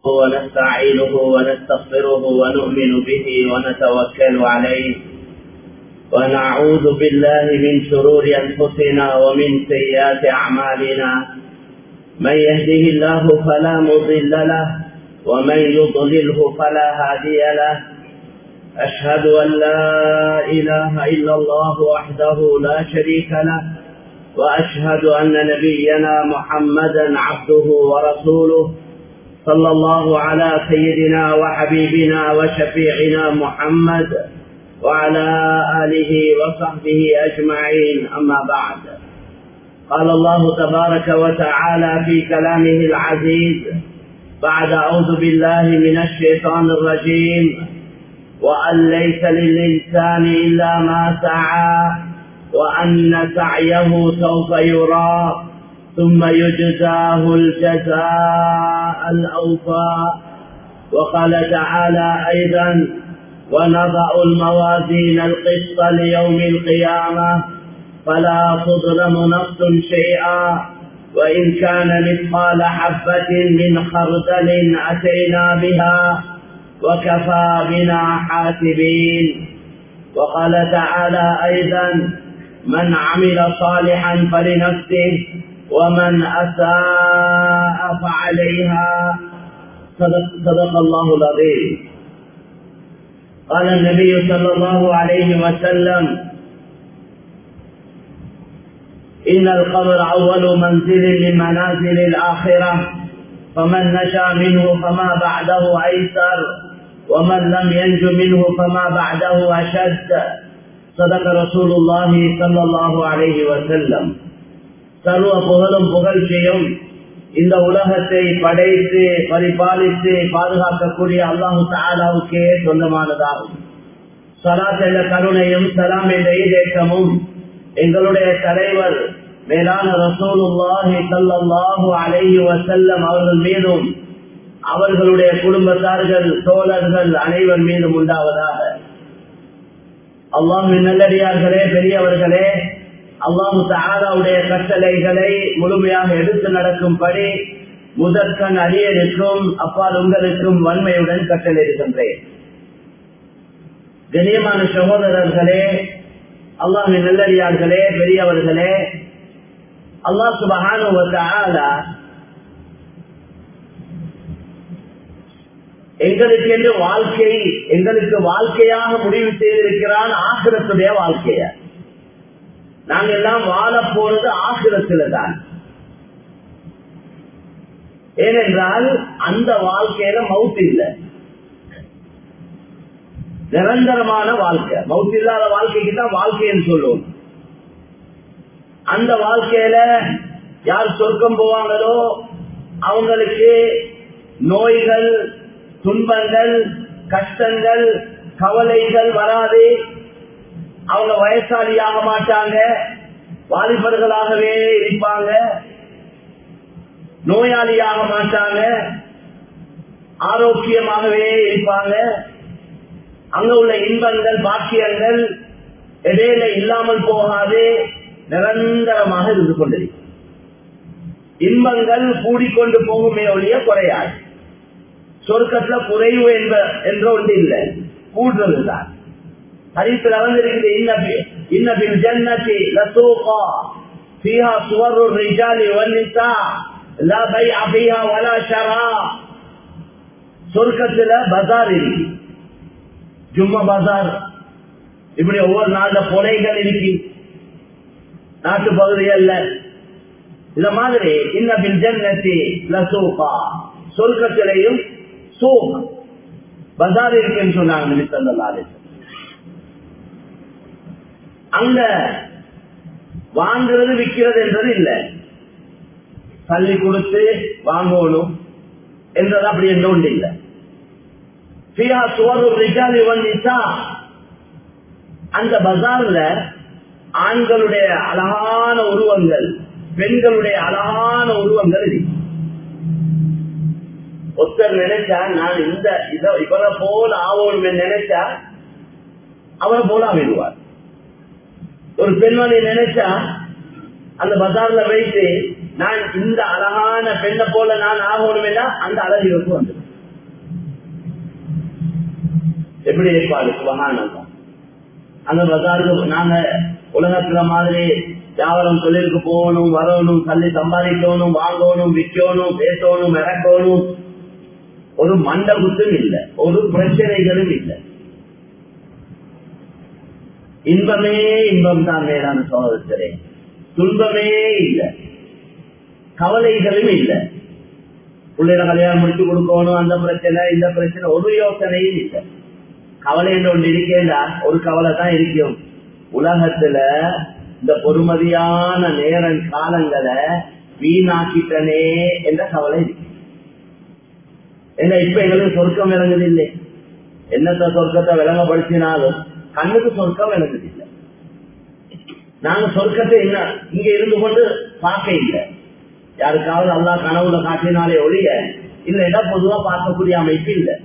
ونستعينه ونستغفره ونؤمن به ونتوكل عليه ونعوذ بالله من شرور أنفسنا ومن سيئات أعمالنا من يهده الله فلا مضل له ومن يضلله فلا هادي له أشهد أن لا إله إلا الله وحده لا شريك له وأشهد أن نبينا محمدا عبده ورسوله صلى الله على سيدنا وحبيبنا وشفيعنا محمد وعلى آله وصحبه أجمعين أما بعد قال الله تبارك وتعالى في كلامه العزيز بعد أعوذ بالله من الشيطان الرجيم وأن ليس للإنسان إلا ما سعى وأن سعيه سوف يرى ثم يجزاه الجزاء الأوفى وقال تعالى أيضا ونضع الموازين القسط ليوم القيامة فلا تظلم نفس شيئا وإن كان مثقال حبة من خردل أتينا بها وكفى بنا حاسبين وقال تعالى أيضا من عمل صالحا فلنفسه ومن أساء فعليها صدق, صدق الله العظيم قال النبي صلى الله عليه وسلم إن القبر أول منزل من منازل الآخرة فمن نجا منه فما بعده أيسر ومن لم ينج منه فما بعده أشد صدق رسول الله صلى الله عليه وسلم சர்வ புகழும் புகழ்ச்சியும் இந்த உலகத்தை படைத்து பரிபாலித்து பாதுகாக்கக்கூடிய அல்லாஹு தாலாவுக்கே சொந்தமானதாகும் சலாத் என்ற கருணையும் சலாம் என்ற ஈதேற்றமும் எங்களுடைய தலைவர் மேலான ரசூலுல்லாஹி சல்லாஹூ அலைஹி வசல்லம் அவர்கள் மீதும் அவர்களுடைய குடும்பத்தார்கள் தோழர்கள் அனைவர் மீதும் உண்டாவதாக அல்லாஹின் நல்லடியார்களே பெரியவர்களே அல்லாஹு தாலாவுடைய கட்டளைகளை முழுமையாக எடுத்து நடக்கும்படி முதற்கண் அரியனுக்கும் அப்பால் உங்களுக்கும் வன்மையுடன் கட்டளையிடுகின்றேன் கண்ணியமான சகோதரர்களே அல்லாஹின் நல்லடியார்களே பெரியவர்களே அல்லாஹ் சுபகான எங்களுக்கு என்று வாழ்க்கை எங்களுக்கு வாழ்க்கையாக முடிவு செய்திருக்கிறான் ஆசிரத்துடைய வாழ்க்கைய நாங்க எல்லாம் வாழ போறது ஆசிரத்துல தான் ஏனென்றால் அந்த வாழ்க்கையில மவுத்து இல்லை நிரந்தரமான வாழ்க்கை மவுத்து இல்லாத வாழ்க்கைக்கு தான் வாழ்க்கைன்னு சொல்லுவோம் அந்த வாழ்க்கையில யார் சொர்க்கம் போவாங்களோ அவங்களுக்கு நோய்கள் துன்பங்கள் கஷ்டங்கள் கவலைகள் வராது அவங்க வயசாளியாக மாட்டாங்க வாலிபர்களாகவே இருப்பாங்க நோயாளியாக மாட்டாங்க ஆரோக்கியமாகவே இருப்பாங்க அங்க உள்ள இன்பங்கள் பாக்கியங்கள் இடையில இல்லாமல் போகாது நிரந்தரமாக இருந்து கொண்டிருக்கும் இன்பங்கள் கூடிக்கொண்டு போகுமே ஒழிய குறையாது சொர்க்கத்துல குறைவு என்ப என்ற ஒன்று இல்லை கூடுறதுதான் ஹரித்தில் வந்திருக்கிறது இன்னபி இன்னபின் ஜன்னதி லசூகா فيها صور الرجال والنساء لا بيع فيها ولا شراء சொர்க்கத்துல பஜார் இருக்கு ஜும்மா பஜார் இப்படி ஒவ்வொரு நாள்ல கொலைகள் இருக்கு நாட்டு பகுதிகள்ல இந்த மாதிரி இன்னபின் ஜன்னதி லசூகா சொர்க்கத்திலையும் சூக் பஜார் இருக்குன்னு சொன்னாங்க நிமித்தம் அங்க வாங்குறது விற்கிறது என்றது இல்லை தள்ளி கொடுத்து வாங்கணும் என்றது அப்படி என்ற ஒன்று இல்லை அந்த பஜார்ல ஆண்களுடைய அழகான உருவங்கள் பெண்களுடைய அழகான உருவங்கள் இருக்கு ஒருத்தர் நினைச்சா நான் இந்த இத இவரை போல ஆவோம் நினைச்சா அவரை போல ஆகிடுவார் ஒரு பெண்மணி நினைச்சா அந்த பஜார்ல வைத்து நான் இந்த அழகான பெண்ணை போல நான் ஆகணும் அந்த அழகு வந்து எப்படி ஏற்பாடு சுபகானம் அந்த பஜாருக்கு நாங்க உலகத்துல மாதிரி வியாபாரம் தொழிலுக்கு போகணும் வரணும் தள்ளி சம்பாதிக்கணும் வாங்கணும் விற்கணும் பேசணும் இறக்கணும் ஒரு மண்ட குத்தும் இல்லை ஒரு பிரச்சனைகளும் இல்லை இன்பமே இன்பம் தான் மேலான சோதரே துன்பமே இல்லை கவலைகளும் இல்லை பிள்ளைகளை கல்யாணம் முடிச்சு கொடுக்கணும் அந்த பிரச்சனை இந்த பிரச்சனை ஒரு யோசனையும் இல்லை கவலை என்று ஒன்று இருக்கேண்டா ஒரு கவலை தான் இருக்கும் உலகத்துல இந்த பொறுமதியான நேரம் காலங்களை வீணாக்கிட்டனே என்ற கவலை இருக்கு என்ன இப்ப எங்களுக்கு சொர்க்கம் விளங்குது இல்லை என்னத்த சொர்க்கத்தை விளங்கப்படுத்தினாலும் கண்ணுக்கு சொர்க்கம் விளங்குது இல்லை நாங்க சொர்க்கத்தை என்ன இங்க இருந்து கொண்டு பார்க்க இல்லை யாருக்காவது அல்லா கனவுல காட்டினாலே ஒழிய இல்லைன்னா பொதுவா பார்க்கக்கூடிய அமைப்பு இல்லை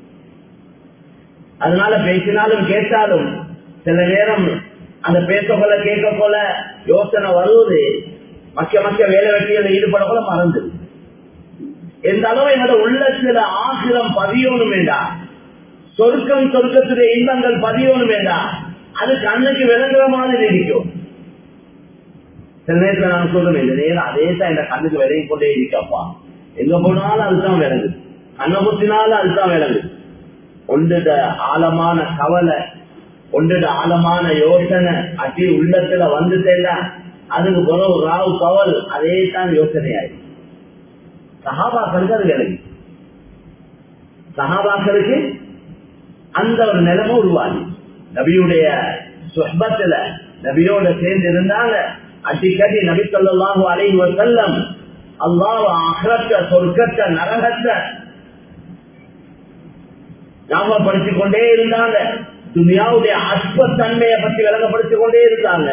அதனால பேசினாலும் கேட்டாலும் சில நேரம் அந்த பேச போல கேட்க போல யோசனை வருவது மக்க மக்க வேலை வெட்டியில் ஈடுபட போல மறந்துது எந்த அளவு என்னோட உள்ளத்துல ஆசிரம் பதியணும் வேண்டாம் சொர்க்கம் சொர்க்கத்துடைய இன்பங்கள் பதியணும் வேண்டாம் அது கண்ணுக்கு விளங்குற மாதிரி இருக்கும் சில நேரத்தில் நான் சொல்றேன் இந்த நேரம் அதே தான் இந்த கண்ணுக்கு விலகி கொண்டே இருக்கப்பா எங்க போனாலும் அதுதான் விளங்குது கண்ணை குத்தினாலும் அதுதான் விளங்குது ஒன்றுட ஆழமான கவலை ஒன்றுட ஆழமான யோசனை அட்டி உள்ளத்துல வந்துட்டேன்னா அதுக்கு பிறகு ராவு கவல் அதே தான் யோசனையாயிரு சகாபாக்களுக்கு அது விலகி சகாபாக்களுக்கு அந்த ஒரு நிலைமை உருவாகி நபியுடைய சொற்பத்துல நபியோட சேர்ந்து இருந்தாங்க அடிக்கடி நபி சொல்லலாம் அலைவ செல்லம் அல்லாஹ் அகலத்த சொர்க்கத்த நரகத்த ஞாபகப்படுத்திக் கொண்டே இருந்தாங்க துனியாவுடைய அற்பத்தன்மையை பற்றி விளங்கப்படுத்திக் கொண்டே இருந்தாங்க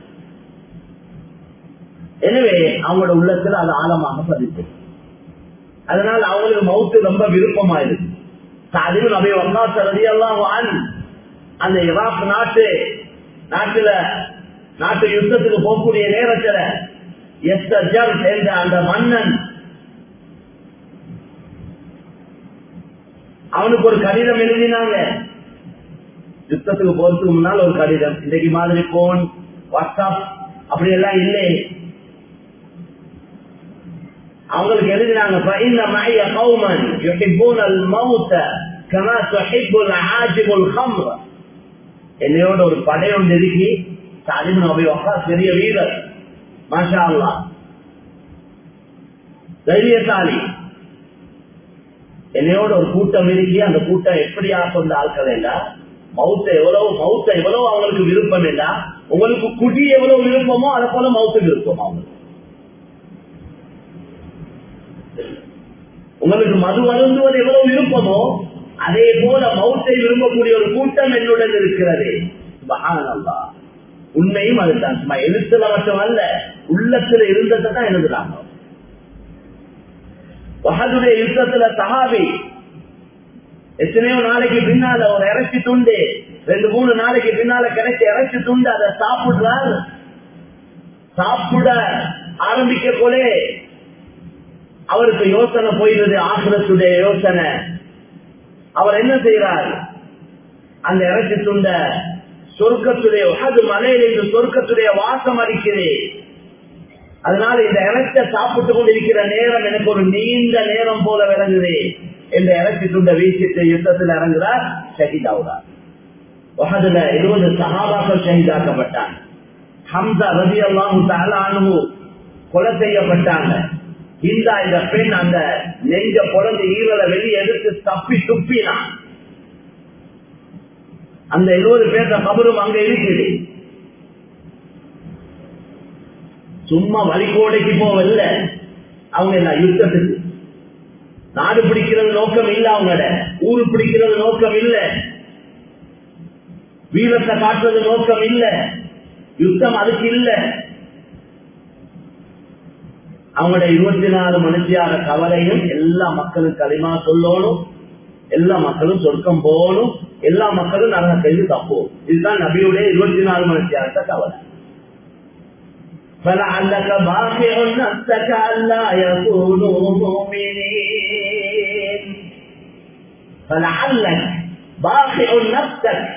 எனவே அவங்களோட உள்ளத்துல அது ஆழமாக பதித்து அதனால அவங்களுக்கு மவுத்து ரொம்ப விருப்பமா இருக்கு சாதிவு நபி வந்தா ரதி எல்லாம் அந்த ஈராக் நாட்டு நாட்டுல நாட்டு யுத்தத்துக்கு போகக்கூடிய நேரத்துல எஸ்டர் சேர்ந்த அந்த மன்னன் அவனுக்கு ஒரு கடிதம் எழுதினாங்க யுத்தத்துக்கு போறதுக்கு முன்னால் ஒரு கடிதம் இன்னைக்கு மாதிரி போன் வாட்ஸ்அப் அப்படி எல்லாம் இல்லை அவங்களுக்கு எழுதினாங்க فإن معي قوما يحبون الموت كما تحب العاجب الخمر என்னையோட ஒரு படை ஒன்று இருக்கி சாலிம் நபி வக்கா பெரிய வீரர் மாஷா அல்லா தைரியசாலி என்னையோட ஒரு கூட்டம் இருக்கி அந்த கூட்டம் எப்படியா கொண்ட ஆட்கள் இல்ல மவுத்த எவ்வளவு மவுத்த எவ்வளவு அவங்களுக்கு விருப்பம் இல்ல உங்களுக்கு குடி எவ்வளவு விருப்பமோ அதை போல மவுத்து விருப்பம் அவங்களுக்கு உங்களுக்கு மது அருந்துவது எவ்வளவு விருப்பமோ அதே போல மௌத்தை விரும்பக்கூடிய ஒரு கூட்டம் என்னுடன் இருக்கிறது சுபஹானல்லா. உண்மையும் அதுதான் சும்மா எழுத்துல மட்டும் அல்ல உள்ளத்துல இருந்ததை தான் எழுதுறாங்க வஹதுடைய யுத்தத்துல சஹாபி எத்தனையோ நாளைக்கு பின்னால ஒரு இறைச்சி துண்டு ரெண்டு மூணு நாளைக்கு பின்னால கிடைச்ச இறைச்சி துண்டு அதை சாப்பிடுறார் சாப்பிட ஆரம்பிக்க போலே அவருக்கு யோசனை போயிடுது ஆசிரத்துடைய யோசனை அவர் என்ன செய்யறார் அந்த இறைச்சி துண்ட சொர்க்கத்துடைய அது மலையில் இருந்து சொர்க்கத்துடைய வாசம் அடிக்கிறேன் அதனால இந்த இறைச்ச சாப்பிட்டு கொண்டிருக்கிற நேரம் எனக்கு ஒரு நீண்ட நேரம் போல விளங்குது இந்த இறைச்சி துண்ட வீசிட்டு யுத்தத்தில் இறங்குறார் ஷஹீதாவுறார் வகதுல இருபது சகாபாக்கள் ஷஹீதாக்கப்பட்டாங்க ஹம்சா ரதி அல்லாஹு கொலை செய்யப்பட்டாங்க இந்த இந்த பெண் அந்த நெஞ்ச பொழந்து ஈரலை வெளியே எடுத்து தப்பி துப்பினான் அந்த இருபது பேர்த்த கபரும் அங்க இருக்குது சும்மா வழிகோடைக்கு போவல்ல அவங்க எல்லாம் யுத்தத்துக்கு நாடு பிடிக்கிறது நோக்கம் இல்ல அவங்களோட ஊரு பிடிக்கிறது நோக்கம் இல்ல வீரத்தை காட்டுறது நோக்கம் இல்ல யுத்தம் அதுக்கு இல்ல அவங்களுடைய இருபத்தி நாலு மனுஷியார கவலையும் எல்லா மக்களும் களிமா சொல்லணும் எல்லா மக்களும் சொர்க்கம் போகணும் எல்லா மக்களும் நரக கைது தப்போம் இதுதான் நபியுடைய இருபத்தி நாலு மனுஷியாரத்த கவலை فلعلك باخع نفسك ألا يكونوا مؤمنين فلعلك பாஹிஉன் நஃப்ஸக்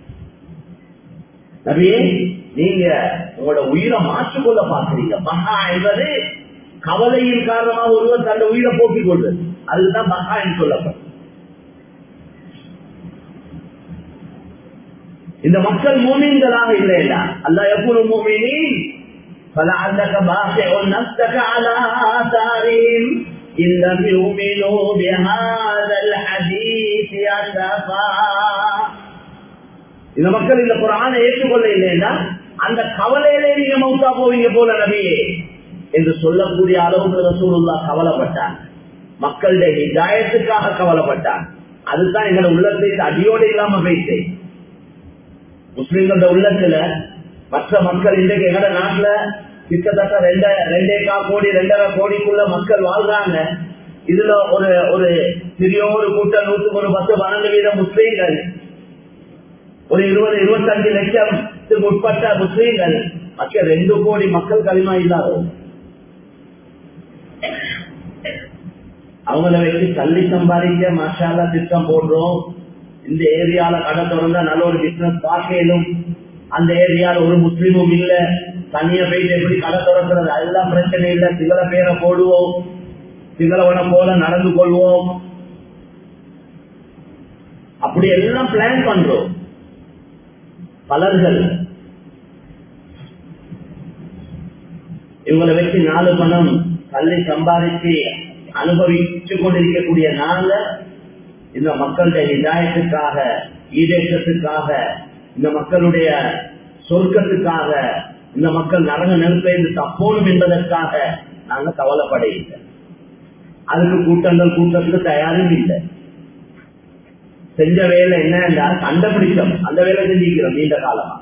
நபியே நீங்க உங்களோட உயிரை மாற்றிக்கொள்ள பாக்குறீங்க மகா என்பது கவலையின் காரணமாக ஒருவர் தன்னுடைய உயிரை போக்கிக் கொள்வது அதுதான் மகா என்று சொல்லப்படும் இந்த மக்கள் மூமீன்களாக இல்லையா அல்லா எப்போது மூமீனின் فلعلك باخع نفسك على آثارهم إن لم يؤمنوا بهذا الحديث أسفا இந்த மக்கள் இந்த குரானை ஏற்றுக்கொள்ள இல்லைன்னா அந்த கவலையிலே நீங்க மௌத்தா போவீங்க போல நபியே என்று சொல்லக்கூடிய அளவுக்கு ரசூலுல்லா கவலைப்பட்டான் மக்களுடைய ஹிதாயத்துக்காக கவலைப்பட்டான் அதுதான் எங்களை உள்ளத்தை அடியோடு இல்லாம போயிட்டு முஸ்லிம்களோட உள்ளத்துல மற்ற மக்கள் இன்றைக்கு எங்கட நாட்டுல கிட்டத்தட்ட ரெண்ட ரெண்டே கா கோடி ரெண்டரை கோடிக்குள்ள மக்கள் வாழ்றாங்க இதுல ஒரு ஒரு சிறிய ஒரு கூட்டம் நூற்றுக்கு ஒரு பத்து பன்னெண்டு வீதம் முஸ்லீம்கள் ஒரு இருபது இருபத்தஞ்சு லட்சத்துக்கு உட்பட்ட முஸ்லீம்கள் மக்கள் ரெண்டு கோடி மக்கள் களிமா இல்லாதவங்க அவங்கள வச்சு தள்ளி சம்பாதிக்க மசாலா திட்டம் போடுறோம் இந்த ஏரியால கடை திறந்தா நல்ல ஒரு பிசினஸ் பார்க்கலும் அந்த ஏரியால ஒரு முஸ்லீமும் இல்ல தனியா போயிட்டு எப்படி கடை திறக்கிறது அதெல்லாம் பிரச்சனை இல்ல சிங்கள பேரை போடுவோம் சிங்களவனை போல நடந்து கொள்வோம் அப்படி எல்லாம் பிளான் பண்றோம் பலர்கள் இவங்களை வச்சு நாலு பணம் தள்ளி சம்பாதிச்சு அனுபவிச்சு கொண்டிருக்கக்கூடிய நாங்க இந்த மக்களுடைய இதாயத்துக்காக ஈடேற்றத்துக்காக இந்த மக்களுடைய சொர்க்கத்துக்காக இந்த மக்கள் நரக நெருப்பைந்து தப்போணும் என்பதற்காக நாங்க கவலைப்பட இல்லை அதுக்கு கூட்டங்கள் கூட்டத்துக்கு தயாரும் இல்லை செஞ்ச வேலை என்ன என்றால் கண்டுபிடிச்சோம் அந்த வேலை செஞ்சிருக்கிறோம் நீண்ட காலமா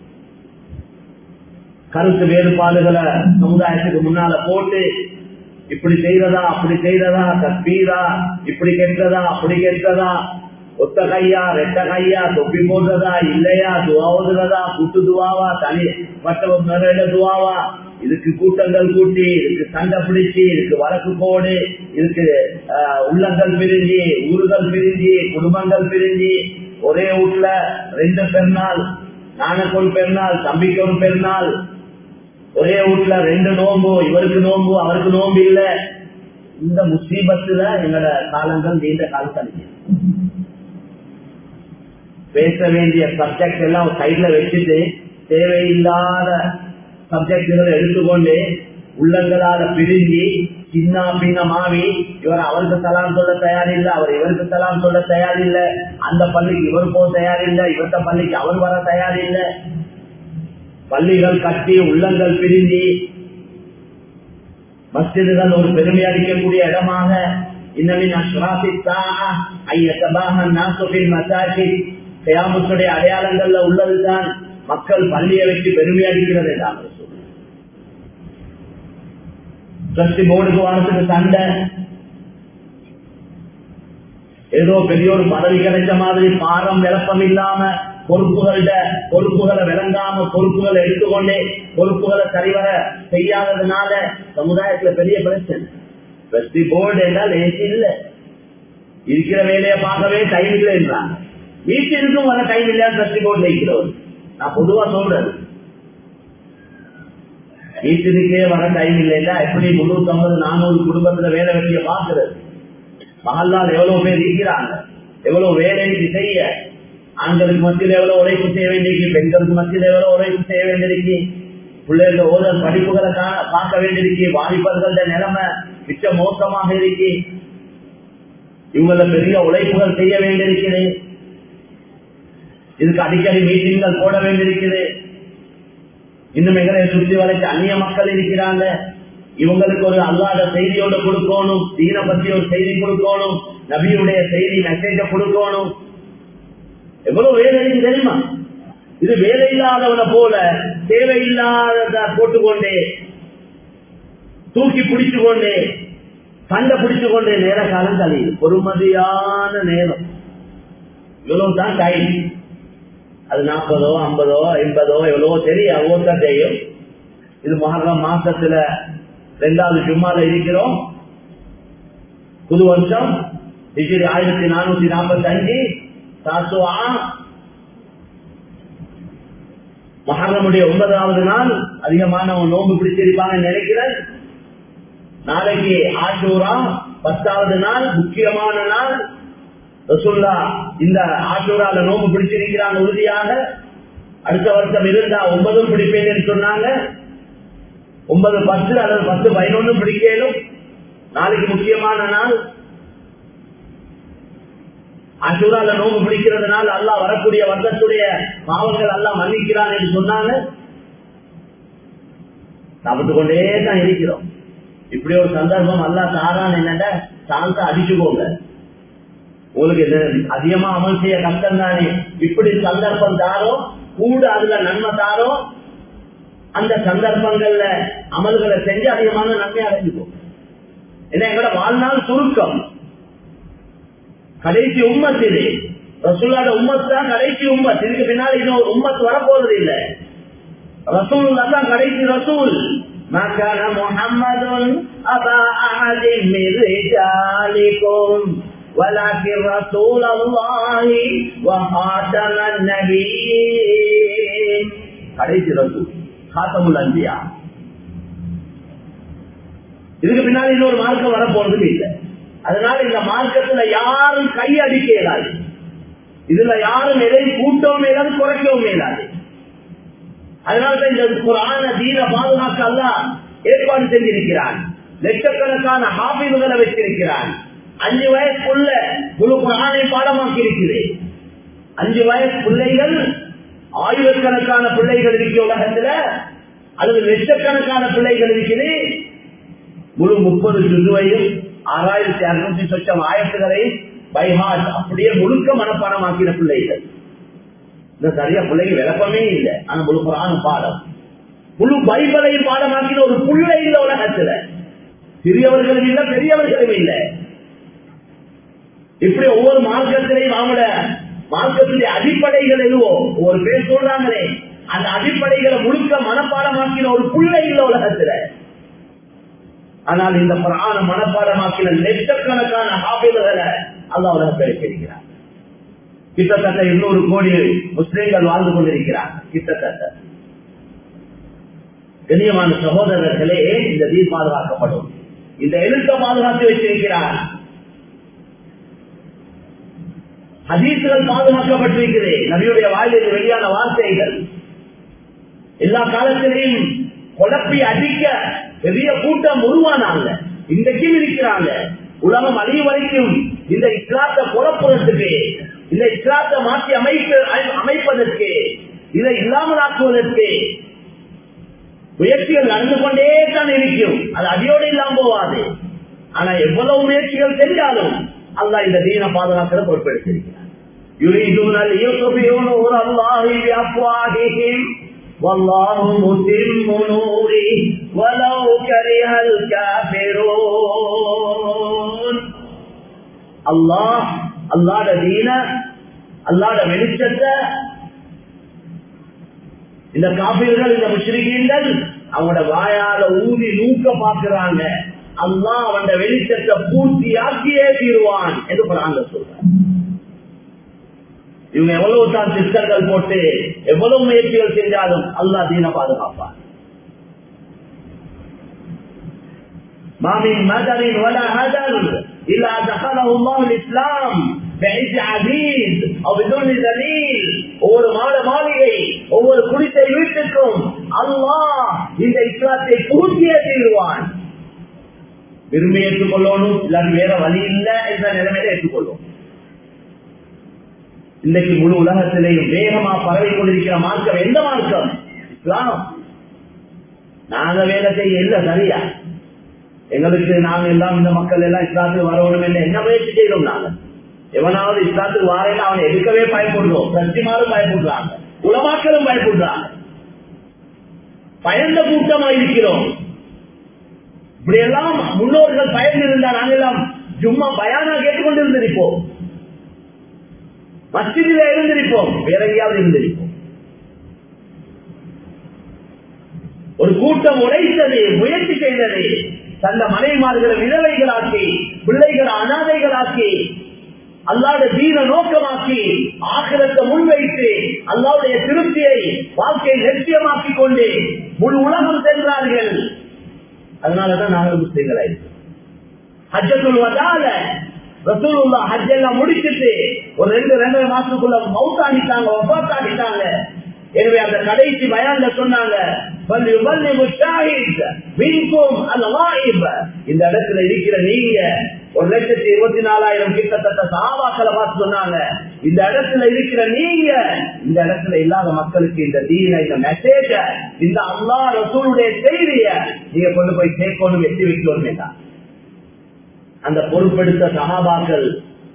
கருத்து வேறுபாடுகளை சமுதாயத்துக்கு முன்னால போட்டு இப்படி செய்யறதா அப்படி செய்யறதா தப்பீரா இப்படி கெட்டதா அப்படி கெட்டதா ஒத்த கையா ரெட்ட கையா தொப்பி போடுறதா இல்லையா துவாவுறதா கூட்டு துவாவா தனி மற்ற துவாவா இதுக்கு கூட்டங்கள் கூட்டி இதுக்கு சண்டை பிடிச்சி இதுக்கு வழக்கு போடு இதுக்கு உள்ளங்கள் பிரிஞ்சு ஊர்கள் பிரிஞ்சு குடும்பங்கள் பிரிஞ்சு ஒரே வீட்டுல ரெண்டு பெருநாள் நானுக்கு ஒரு பெருநாள் தம்பிக்கு ஒரு பெருநாள் ஒரே வீட்டுல ரெண்டு நோம்பு இவருக்கு நோம்பு அவருக்கு நோம்பு இல்ல இந்த முசீபத்துல எங்களோட காலங்கள் நீண்ட காலம் தனிக்கு பேச வேண்டிய சப்ஜெக்ட் எல்லாம் சைட்ல வச்சுட்டு தேவையில்லாத சப்ஜெக்டுகளை எடுத்துக்கொண்டு உள்ளங்களால பிரிஞ்சு சின்ன பின்ன மாவி இவர் அவருக்கு தலாம் சொல்ல தயாரில்லை அவர் இவருக்கு தலாம் சொல்ல தயாரில்லை அந்த பள்ளிக்கு இவர் போக தயாரில்லை இவர்த்த பள்ளிக்கு அவர் வர தயாரில்லை பள்ளிகள் கட்டி உள்ளங்கள் பிரிஞ்சு மஸ்ஜிதுகள் ஒரு பெருமை அளிக்கக்கூடிய இடமாக இன்னமின் கயாமத்துடைய அடையாளங்கள்ல உள்ளதுதான் மக்கள் பள்ளியை வச்சு பெருமை அடிக்கிறது ட்ரஸ்டி போர்டுக்கு வாரத்துக்கு சண்டை ஏதோ பெரிய ஒரு பதவி கிடைச்ச மாதிரி பாரம் விளப்பம் இல்லாம பொறுப்புகள்ட பொறுப்புகளை விளங்காம பொறுப்புகளை எடுத்துக்கொண்டே பொறுப்புகளை சரிவர செய்யாததுனால சமுதாயத்துல பெரிய பிரச்சனை ட்ரஸ்டி போர்டு என்றால் ஏசி இல்ல இருக்கிற வேலையை பார்க்கவே டைம் இல்லைன்றாங்க வீட்டிற்கும் வர டைம் இல்லையா ட்ரஸ்டி போர்டு இருக்கிறவர் நான் பொதுவா சொல்றது வீட்டிற்கே வர டைம் இல்லைன்னா எப்படி முன்னூத்தி ஐம்பது நானூறு குடும்பத்துல வேலை வெட்டிய பாக்குறது மகளால் எவ்வளவு பேர் இருக்கிறாங்க எவ்வளவு வேலை செய்ய ஆண்களுக்கு மத்தியில் எவ்வளவு உழைப்பு செய்ய வேண்டியிருக்கு பெண்களுக்கு மத்தியில் எவ்வளவு உழைப்பு செய்ய வேண்டியிருக்கு பிள்ளைகள் ஓதல் படிப்புகளை பார்க்க வேண்டியிருக்கு வாலிபர்கள நிலைமை மிச்ச மோசமாக இருக்கு இவங்கள பெரிய உழைப்புகள் செய்ய வேண்டியிருக்குது இதுக்கு அடிக்கடி மீட்டிங்கள் போட வேண்டியிருக்குது இன்னும் எங்களை சுற்றி வளைச்சு அந்நிய மக்கள் இருக்கிறாங்க இவங்களுக்கு ஒரு அல்லாத செய்தியோட கொடுக்கணும் தீன பத்தி ஒரு செய்தி கொடுக்கணும் நபியுடைய செய்தி மெசேஜ கொடுக்கணும் எவ்வளவு வேலை இருக்கு தெரியுமா இது வேலை இல்லாதவனை போல தேவையில்லாத போட்டுக்கொண்டே தூக்கி பிடிச்சு கொண்டே சண்டை பிடிச்சு கொண்டே நேர காலம் கழியுது பொறுமதியான நேரம் இவ்வளவுதான் டைம் அது நாற்பதோ ஐம்பதோ எண்பதோ எவ்வளவோ தெரியும் அவ்வளோ தெரியும் இது மகரம் மாசத்துல ரெண்டாவது ஜும்மால இருக்கிறோம் புது வருஷம் டிகிரி ஆயிரத்தி நானூத்தி நாற்பத்தி அஞ்சு தாசுவா மகரமுடைய ஒன்பதாவது நாள் அதிகமானவங்க நோன்பு பிடிச்சிருப்பாங்க நினைக்கிறேன் நாளைக்கு ஆஷூரா பத்தாவது நாள் முக்கியமான நாள் ரசுல்லா இந்த ஆஷூரால நோம்பு பிடிச்சிருக்கிறாங்க உறுதியாக அடுத்த வருஷம் இருந்தா ஒன்பதும் பிடிப்பேன்னு சொன்னாங்க ஒன்பது பத்து அல்லது பத்து பதினொன்னு பிடிக்கலும் நாளைக்கு முக்கியமான நாள் அசுரால நோம்பு பிடிக்கிறதுனால அல்லா வரக்கூடிய வருடத்துடைய பாவங்கள் எல்லாம் மன்னிக்கிறான் என்று சொன்னாங்க சாப்பிட்டு கொண்டே தான் இருக்கிறோம் இப்படி ஒரு சந்தர்ப்பம் அல்லா தாரான் என்னட்ட சாந்த அடிச்சுக்கோங்க உங்களுக்கு இது அதிகமா அமல் செய்ய கஷ்டம் தானே இப்படி சந்தர்ப்பம் தாரோ கூட அதுல நன்மை தாரோ அந்த சந்தர்ப்பங்கள்ல அமல்களை செஞ்சு அதிகமான நன்மை அடைஞ்சுக்கும் ஏன்னா எங்களோட வாழ்நாள் சுருக்கம் கடைசி உம்மத் இது ரசூல்லாட உம்மத் தான் கடைசி உம்மத் இதுக்கு பின்னால் இன்னும் உம்மத் வரப்போறது இல்ல ரசூல் தான் கடைசி ரசூல் ما كان محمد أبا أحد من رجالكم ولكن رسول الله وخاتم النبيين கடைசி ரசூல் காத்தமுல் அன்பியா இதுக்கு பின்னாடி இன்னொரு மார்க்கம் வரப்போறது இல்லை அதனால இந்த மார்க்கத்துல யாரும் கை அடிக்க இயலாது இதுல யாரும் எதை கூட்டவும் இயலாது குறைக்கவும் இயலாது அதனாலதான் இந்த குரான தீன பாதுகாக்க அல்ல ஏற்பாடு செஞ்சிருக்கிறான் லட்சக்கணக்கான ஹாபிதுகளை வச்சிருக்கிறான் அஞ்சு வயசுக்குள்ள முழு குரானை பாடமாக்கி இருக்கிறேன் அஞ்சு வயசு பிள்ளைகள் ஆயிரக்கணக்கான பிள்ளைகள் இருக்கிற உலகத்துல அல்லது லட்சக்கணக்கான பிள்ளைகள் இருக்குது முழு முப்பது ஜுதுவையும் ஆறாயிரத்தி அறுநூத்தி சொச்சம் ஆயிரத்துகளையும் பைஹாட் அப்படியே முழுக்க மனப்பாடமாக்கின பிள்ளைகள் இந்த சரியா பிள்ளைங்க விளப்பமே இல்லை ஆனா முழு குரான பாடம் முழு பைபிளையும் பாடமாக்கின ஒரு பிள்ளை இந்த உலகத்துல சிறியவர்களும் இல்ல பெரியவர்களும் இல்ல இப்படி ஒவ்வொரு மார்க்கத்திலையும் அவங்களோட மார்க்கத்துடைய அடிப்படைகள் எதுவோ ஒரு பேர் சொல்றாங்களே அந்த அடிப்படைகளை முழுக்க மனப்பாடமாக்கின ஒரு பிள்ளை இல்ல உலகத்துல ஆனால் இந்த புராண மனப்பாடமாக்கின லட்சக்கணக்கான ஹாபில்களை அல்லா உலகத்தில் வச்சிருக்கிறார் கிட்டத்தட்ட இன்னொரு கோடி முஸ்லிம்கள் வாழ்ந்து கொண்டிருக்கிறார் கிட்டத்தட்ட கண்ணியமான சகோதரர்களே இந்த தீர் பாதுகாக்கப்படும் இந்த எழுத்த பாதுகாத்து வச்சிருக்கிறார் ஹதீசுகள் பாதுகாக்கப்பட்டிருக்கிறது நபியுடைய வாயிலில் வெளியான வார்த்தைகள் எல்லா காலத்திலையும் குழப்பி அடிக்க பெரிய கூட்டம் உருவானாங்க இன்றைக்கும் இருக்கிறாங்க உலகம் அழிய வரைக்கும் இந்த இஸ்லாத்தை குழப்புறதுக்கு இந்த இஸ்லாத்தை மாற்றி அமைப்பு அமைப்பதற்கு இதை இல்லாமல் ஆக்குவதற்கு முயற்சிகள் நடந்து கொண்டே தான் இருக்கும் அது அடியோடு இல்லாம போவாது ஆனா எவ்வளவு முயற்சிகள் செஞ்சாலும் அல்லா இந்த தீன பாதுகாக்கிற பொறுப்பெடுத்திருக்கிறார் يريدون ليطفئوا نور الله بأفواههم والله متم نوره ولو كره الكافرون الله அல்லாட தீன அல்லாட வெளிச்சத்தை இந்த காப்பீர்கள் இந்த முஸ்லிம்கள் அவங்களோட வாயால ஊதி நூக்க பாக்குறாங்க அல்லா அவன் வெளிச்சத்தை பூர்த்தியாக்கியே தீருவான் என்று பிராங்க சொல்றாங்க இவங்க எவ்வளவு தான் சிஸ்டர்கள் போட்டு எவ்வளவு முயற்சிகள் செஞ்சாலும் அல்லா தீன பாதுகாப்பான் மாமின் மதரின் வல ஹதர் இல்லா தகலஹு அல்லாஹ் இஸ்லாம் بعز عزيز او بدون دليل ஒவ்வொரு மாட மாளிகை ஒவ்வொரு குடிசை வீட்டுக்கும் அல்லாஹ் இந்த இஸ்லாத்தை பூர்த்தியே தீருவான் விரும்பி ஏற்றுக்கொள்ளணும் இல்லாட்டி வேற வழி இல்லை என்ற நிலைமையில ஏற்றுக்கொள்ளும் இன்னைக்கு முழு உலகத்திலேயும் வேகமா பரவி கொண்டிருக்கிற மார்க்கம் எந்த மார்க்கம் இஸ்லாம் நாங்க வேலை செய்ய இல்ல சரியா எங்களுக்கு நாங்க எல்லாம் இந்த மக்கள் எல்லாம் இஸ்லாத்துக்கு வரணும் என்று என்ன முயற்சி செய்தோம் நாங்க எவனாவது இஸ்லாத்துக்கு வாரேன்னு அவனை எடுக்கவே பயப்படுறோம் சத்தியமாரும் பயப்படுறாங்க உலமாக்களும் பயப்படுறாங்க பயந்த கூட்டமா இருக்கிறோம் இப்படி எல்லாம் முன்னோர்கள் பயந்து இருந்தா நாங்கள் எல்லாம் சும்மா பயானா கேட்டுக்கொண்டு இருந்திருப்போம் மஸ்ஜிதில் இருந்திருப்போம் வேற எங்கேயாவது இருந்திருப்போம் ஒரு கூட்டம் உடைத்தது முயற்சி செய்தது தந்த மனைவிமார்களை விதவைகளாக்கி பிள்ளைகளை அனாதைகளாக்கி அல்லாத தீன நோக்கமாக்கி ஆக்கிரத்தை முன்வைத்து அல்லாவுடைய திருப்தியை வாழ்க்கையை லட்சியமாக்கி கொண்டு முழு உலகம் சென்றார்கள் அதனாலதான் நாங்கள் முஸ்லீம்களாயிருக்கோம் ஹஜ்ஜத்துல் வதால ரசூலுல்லா ஹஜ் எல்லாம் முடிச்சிட்டு ஒரு ரெண்டு ரெண்டரை மாசத்துக்குள்ள மவுத்தாடிட்டாங்க ஒப்பாத்தாடிட்டாங்க எனவே அந்த கடைசி பயான்ல சொன்னாங்க இந்த இடத்துல இருக்கிற நீங்க ஒரு லட்சத்தி இருபத்தி நாலாயிரம் கிட்டத்தட்ட சகாபாக்களை பார்த்து சொன்னாங்க இந்த இடத்துல இருக்கிற நீங்க இந்த இடத்துல இல்லாத மக்களுக்கு இந்த தீன இந்த மெசேஜ இந்த அல்லா ரசூலுடைய செய்திய நீங்க கொண்டு போய் சேர்க்கணும் எட்டி வைக்கணும் வேண்டாம் அந்த பொறுப்பெடுத்த சகாபாக்கள்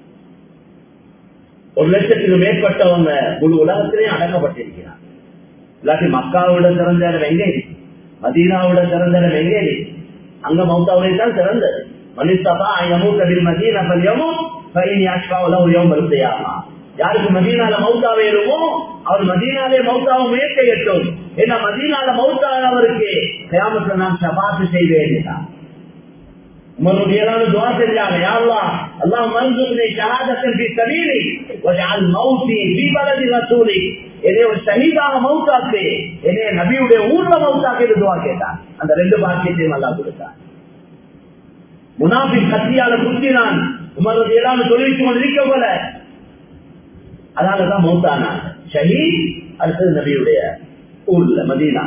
ஒரு லட்சத்துக்கு மேற்பட்டவங்க முழு உலகத்திலே அடக்கப்பட்டிருக்கிறார் இல்லாட்டி மக்காவோட சிறந்த இடம் எங்கே மதீனாவோட சிறந்த இடம் எங்கே அங்க மௌத்தாவுடைய தான் சிறந்தது மனிதபா யமூக்கதில் மதீன பல்யமும் பைனி அஷ்பாவில் ஒரு யோம் வருத்தையாமா யாருக்கு மதீனால மௌத்தா வேணுமோ அவர் மதீனாலே மௌத்தாவை முயற்சி எட்டும் ஏன்னா மதீனால மௌத்தானவருக்கு கிராமத்துல நான் சபாத்து செய்வேன் உமருடையதான துவா செஞ்சாங்க யாருலா அல்லாஹ் மன்சூனை ஷஹாதத்தன் ஃபீ சபீலி வஜஅல் மௌதி ஃபீ பலதி ரசூலி என்னை ஒரு ஷஹீதாக மௌத்தாக்கு என்னை நபியுடைய ஊர்ல மௌத்தாக்கு என்று துவா கேட்டான் அந்த ரெண்டு பாக்கியத்தையும் அல்லாஹ் கொடுத்தான் முனாஃபிக் கத்தியால குத்தினான் உமருடையதான தொழிலுக்கு கொண்டிருக்க போல அதனாலதான் மௌத்தானான் ஷஹீத் அடுத்தது நபியுடைய ஊர்ல மதீனா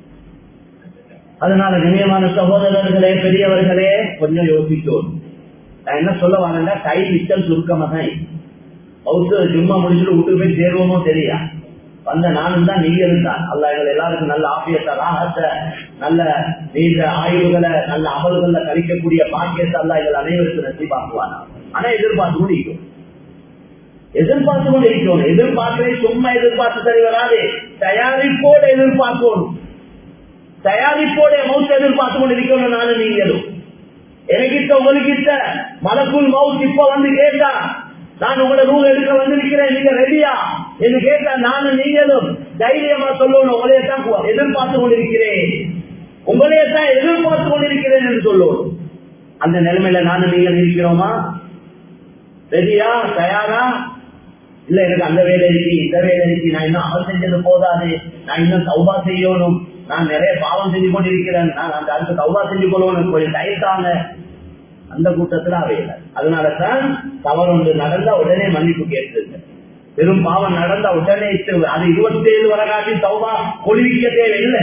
அதனால கண்ணியமான சகோதரர்களே பெரியவர்களே கொஞ்சம் யோசிக்கணும் நான் என்ன சொல்ல வரேன்னா கை விட்டல் சுருக்கமா தான் பௌத்த சும்மா முடிச்சுட்டு விட்டு போய் சேருவோமோ தெரியா வந்த நானும் தான் நீங்க இருந்தான் அல்ல எங்களை எல்லாருக்கும் நல்ல ஆபியத்தை ராகத்தை நல்ல நீண்ட ஆய்வுகளை நல்ல அமல்களை கழிக்கக்கூடிய பாக்கியத்தை அல்ல எங்கள் அனைவருக்கும் நசிபாக்குவானா ஆனா எதிர்பார்த்து முடிக்கும் எதிர்பார்த்து கொண்டு இருக்கணும் எதிர்பார்க்கவே சும்மா எதிர்பார்த்து சரி வராது தயாரிப்போடு எதிர்பார்க்கணும் தயாரிப்போட மவுத் எதிர்பார்த்து கொண்டு இருக்கணும் நானும் நீங்களும் எனக்கிட்ட உங்ககிட்ட மலக்குள் மவுத் இப்ப வந்து கேட்டா நான் உங்களை ரூல் எடுக்க வந்திருக்கிறேன் நீங்க ரெடியா என்று கேட்டா நானும் நீங்களும் தைரியமா சொல்லணும் உங்களையே தான் எதிர்பார்த்து கொண்டிருக்கிறேன் உங்களையே தான் எதிர்பார்த்து கொண்டிருக்கிறேன் என்று சொல்லணும் அந்த நிலைமையில நானும் நீங்கள் இருக்கிறோமா ரெடியா தயாரா இல்ல எனக்கு அந்த வேலை இருக்கு இந்த வேலை இருக்கு நான் இன்னும் அமல் செஞ்சது போதாது நான் இன்னும் சௌபா செய்யணும் நான் நிறைய பாவம் செஞ்சு கொண்டிருக்கிறேன் நான் அந்த அடுத்த சௌபா செஞ்சு கொள்ளணும் கொஞ்சம் டயத்தாங்க அந்த கூட்டத்துல அவையில அதனாலதான் தவறு ஒன்று நடந்தா உடனே மன்னிப்பு கேட்டிருக்க பெரும் பாவம் நடந்தா உடனே அது இருபத்தி ஏழு வரை காட்டி சௌபா கொள்விக்க தேவையில்லை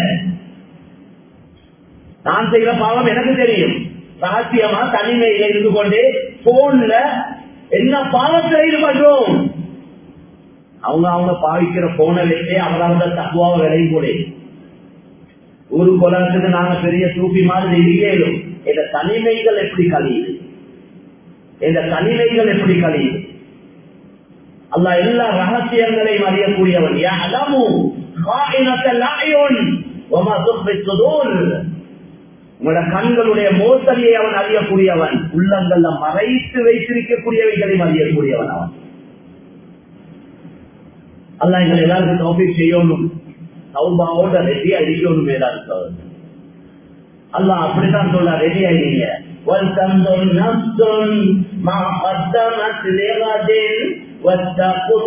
நான் செய்கிற பாவம் எனக்கு தெரியும் ரகசியமா தனிமையில இருந்து கொண்டு போன்ல என்ன பாவத்தில் ஈடுபடுறோம் அவங்க அவங்க பாவிக்கிற போனை வச்சே அவரவங்க தக்குவாவை விலையும் கூட ஒரு குலத்துக்கு நாங்க பெரிய சூப்பி மாதிரி இருக்கேனும் இந்த தனிமைகள் எப்படி கழியுது இந்த தனிமைகள் எப்படி கழியுது அல்ல எல்லா ரகசியங்களையும் அறியக்கூடியவன் உங்களோட கண்களுடைய மோசடியை அவன் அறியக்கூடியவன் உள்ளங்கள்ல மறைத்து வைத்திருக்கக்கூடியவைகளையும் அறியக்கூடியவன் அவன் அல்ல எங்களை எல்லாருக்கும் டாபிக் செய்யணும் சௌபாவோட ரெடி அடிக்கணும் மேலாது அல்லாஹ் அப்படித்தான் சொல்ல ரெடி ஆயிடுங்க وَلْتَنْظُرْ نَفْسٌ مَا قَدَّمَتْ لِغَدٍ وَاتَّقُوا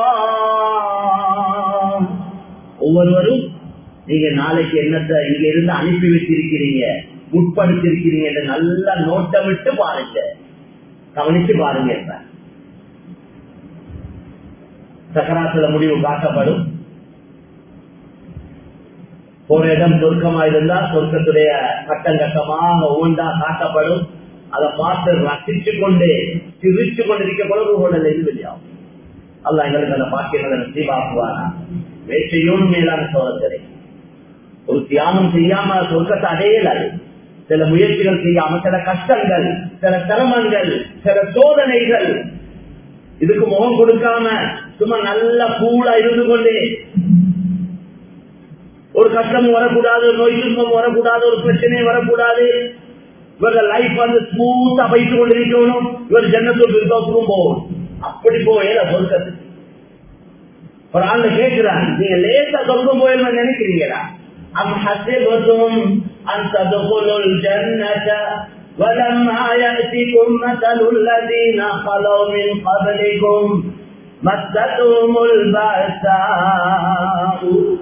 اللَّهَ ஒவ்வொருவரும் நீங்க நாளைக்கு என்னத்தை இங்க இருந்து அனுப்பி வச்சிருக்கிறீங்க உட்படுத்திருக்கிறீங்க என்று நல்லா நோட்டமிட்டு பாருங்க கவனிச்சு பாருங்க இப்ப சக்கராத்துல முடிவு காட்டப்படும் ஒரு இடம் சொர்க்கமா இருந்தா சொர்க்கத்துடைய கட்டம் கட்டமாக ஒவ்வொன்றா காட்டப்படும் அதை பார்த்து ரசிச்சு கொண்டு சிரிச்சு கொண்டு இருக்க பொழுது உடல் இது வெளியாகும் அல்ல எங்களுக்கு அந்த பாக்கியங்களை நசீவாக்குவாரா வேற்றையோடு மேலான சோதனை ஒரு தியானம் செய்யாம சொர்க்கத்தை அடையலாது சில முயற்சிகள் செய்யாம சில கஷ்டங்கள் சில சிரமங்கள் சில சோதனைகள் இதுக்கு முகம் கொடுக்காம சும்மா நல்ல கூலா இருந்து கொண்டே ஒரு கஷ்டமும் வரக்கூடாது நோய் துன்பம் வரக்கூடாது ஒரு பிரச்சனையும் வரக்கூடாது இவர்கள் லைஃப் வந்து ஸ்மூத்தா பயிற்று கொண்டிருக்கணும் இவர் ஜன்னத்தூர் விருதோசுக்கும் போகணும் அப்படி போகல சொர்க்கத்துக்கு ஒரு ஆள் கேட்கிறான் நீங்க லேசா சொர்க்கம் போயிடலாம் நினைக்கிறீங்களா அம் ஹசிபத்தும் அன் ததுகுலுல் ஜன்னத ولما يأتكم مثل الذين خلوا من قبلكم مستهم البأساء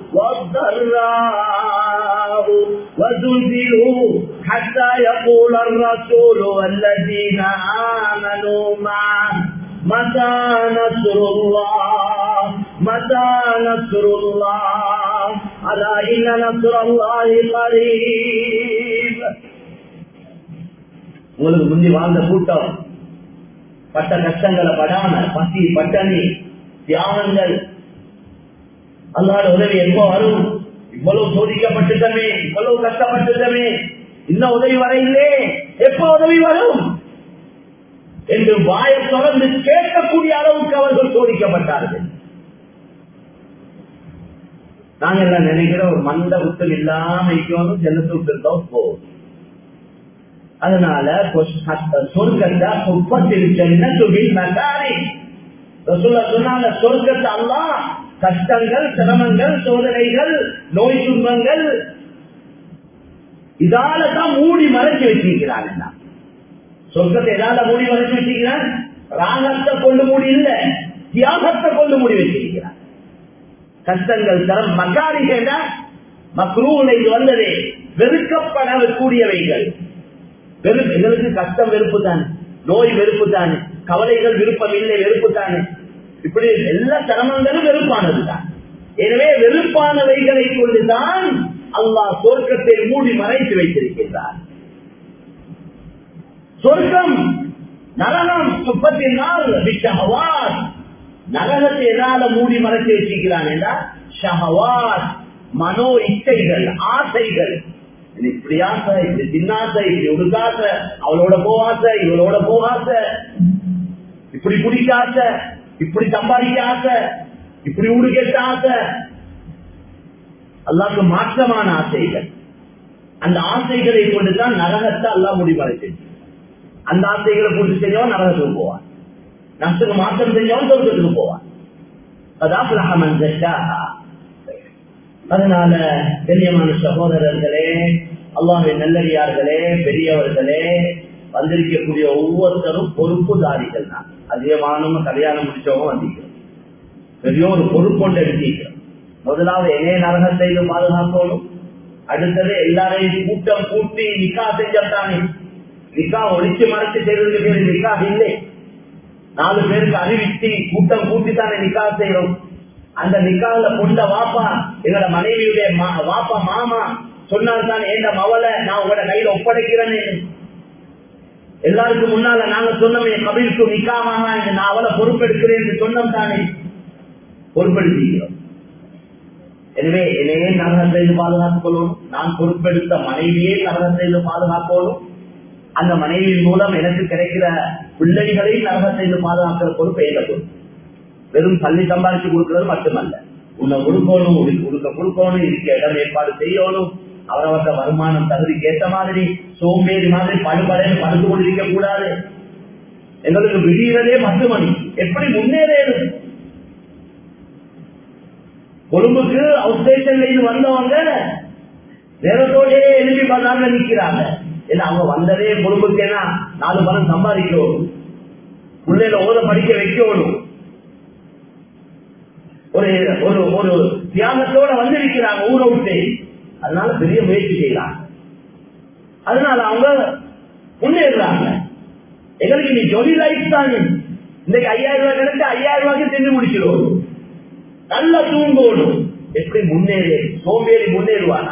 والضراء وزلزلوا حتى يقول الرسول والذين آمنوا معه متى نصر الله متى نصر الله ألا إن نصر الله قريب உங்களுக்கு முந்தி வாழ்ந்த கூட்டம் பட்ட கஷ்டங்களை படாம பசி பட்டணி தியாகங்கள் அல்லாட உதவி எப்போ வரும் இவ்வளவு சோதிக்கப்பட்டுட்டமே இவ்வளவு கஷ்டப்பட்டுட்டமே இன்னும் உதவி வரையிலே எப்போ உதவி வரும் என்று வாயை தொடர்ந்து கேட்கக்கூடிய அளவுக்கு அவர்கள் சோதிக்கப்பட்டார்கள் நாங்க எல்லாம் நினைக்கிற ஒரு மந்த உத்தல் இல்லாம இருக்கணும் ஜன்னத்து விட்டுருந்தோம் போதும் அதனால சொர்க்கத்தை முப்பத்தில் ஜன்னத்துவில் நகாரி சொன்னாங்க சொர்க்கத்தை அல்லா கஷ்டங்கள் சிரமங்கள் சோதனைகள் நோய் துன்பங்கள் இதால தான் மூடி மறைச்சு வச்சிருக்கிறாங்க சொர்க்கத்தை எதால மூடி மறைச்சு வச்சிருக்கிறான் ராகத்தை கொண்டு மூடி இல்ல தியாகத்தை கொண்டு மூடி வச்சிருக்கிறான் கஷ்டங்கள் தரம் மக்காரிகள் மக்ரூல இது வந்ததே வெறுக்கப்படக்கூடியவைகள் வெறு எங்களுக்கு கஷ்டம் வெறுப்பு தானே நோய் வெறுப்பு தானே கவலைகள் விருப்பம் இல்லை வெறுப்பு தானே இப்படி எல்லா சிரமங்களும் வெறுப்பானது தான் எனவே வெறுப்பானவைகளை கொண்டுதான் அல்லாஹ் சொர்க்கத்தை மூடி மறைத்து வைத்திருக்கின்றார் சொர்க்கம் நரகம் முப்பத்தி நாலு ஷஹவாத் நரகத்தை எதால மூடி மறைத்து வச்சிருக்கிறான் என்றால் ஷஹவாத் மனோ இச்சைகள் ஆசைகள் இப்படி ஆசை இப்படி தின்னாச இப்படி உடுக்காச அவளோட போகாச இவளோட போகாச இப்படி குடிக்க ஆசை இப்படி சம்பாதிக்க ஆசை இப்படி ஊடு கெட்ட ஆசை அல்லாக்கு மாற்றமான ஆசைகள் அந்த ஆசைகளை கொண்டுதான் நரகத்தை அல்லா முடிவடைச்சு அந்த ஆசைகளை பூர்த்தி செஞ்சவன் நரகத்துக்கு போவான் நஷ்டத்துக்கு மாற்றம் செஞ்சவன் சொர்க்கத்துக்கு போவான் அதான் அதனால கண்ணியமான சகோதரர்களே அல்லாஹின் நல்லடியார்களே பெரியவர்களே வந்திருக்கக்கூடிய ஒவ்வொருத்தரும் பொறுப்புதாரிகள் தான் அதிகமானவங்க கல்யாணம் முடிச்சவங்க வந்திருக்கிறோம் பெரிய ஒரு பொறுப்பொண்டு எடுத்திருக்கிறோம் முதலாவது என்னைய நரகத்தை பாதுகாக்கணும் அடுத்தது எல்லாரையும் கூட்டம் கூட்டி நிக்கா செஞ்சானே நிக்கா ஒழிச்சு மறைச்சு செய்வதற்கு பேர் நிக்கா இல்லை நாலு பேருக்கு அறிவித்து கூட்டம் கூட்டி தானே நிக்கா செய்யறோம் அந்த நிக்கால பொண்ட வாப்பா எங்களோட மனைவியுடைய வாப்பா மாமா சொன்னால் தான் எந்த மவளை நான் உங்களோட கையில ஒப்படைக்கிறேன்னு எல்லாருக்கும் முன்னால நாங்க சொன்னோமே கபிலுக்கு நிக்காமாக நான் அவளை பொறுப்பெடுக்கிறேன் என்று சொன்னோம் தானே பொறுப்பெடுக்கிறோம் எனவே என்னையே நரகத்தை பாதுகாத்துக் கொள்ளணும் நான் பொறுப்பெடுத்த மனைவியே நரகத்தை பாதுகாக்கணும் அந்த மனைவியின் மூலம் எனக்கு கிடைக்கிற பிள்ளைகளை நரகத்தை பாதுகாக்கிற பொறுப்பு ஏற்கப்படும் வெறும் பள்ளி சம்பாதிச்சு கொடுக்கிறது மட்டுமல்ல உன்னை கொடுக்கணும் உடுக்க கொடுக்கணும் இருக்க இடம் ஏற்பாடு செய்யணும் அவரவற்ற வருமானம் தகுதிக்கு ஏற்ற மாதிரி சோம்பேறி மாதிரி படுபடையில் படுத்து கொண்டிருக்க கூடாது எங்களுக்கு விடுகிறதே பத்து மணி எப்படி முன்னேறேனும் கொழும்புக்கு அவுட் ஸ்டேஷன்ல இருந்து வந்தவங்க நேரத்தோடே எழுப்பி பார்த்தாங்க நிக்கிறாங்க ஏன்னா அவங்க வந்ததே கொழும்புக்கு ஏன்னா நாலு பணம் சம்பாதிக்கணும் பிள்ளைல ஓத படிக்க வைக்கணும் ஒரு ஒரு ஒரு தியாகத்தோட வந்திருக்கிறாங்க ஊரை விட்டு அதனால பெரிய முயற்சி செய்யறாங்க அதனால அவங்க முன்னேறாங்க எங்களுக்கு நீ ஜொலி லைஃப் தான் இன்னைக்கு ஐயாயிரம் ரூபாய் கிடைச்சா ஐயாயிரம் ரூபாய்க்கு செஞ்சு முடிச்சிடும் நல்லா தூங்கணும் எப்படி முன்னேறி சோம்பேறி முன்னேறுவானா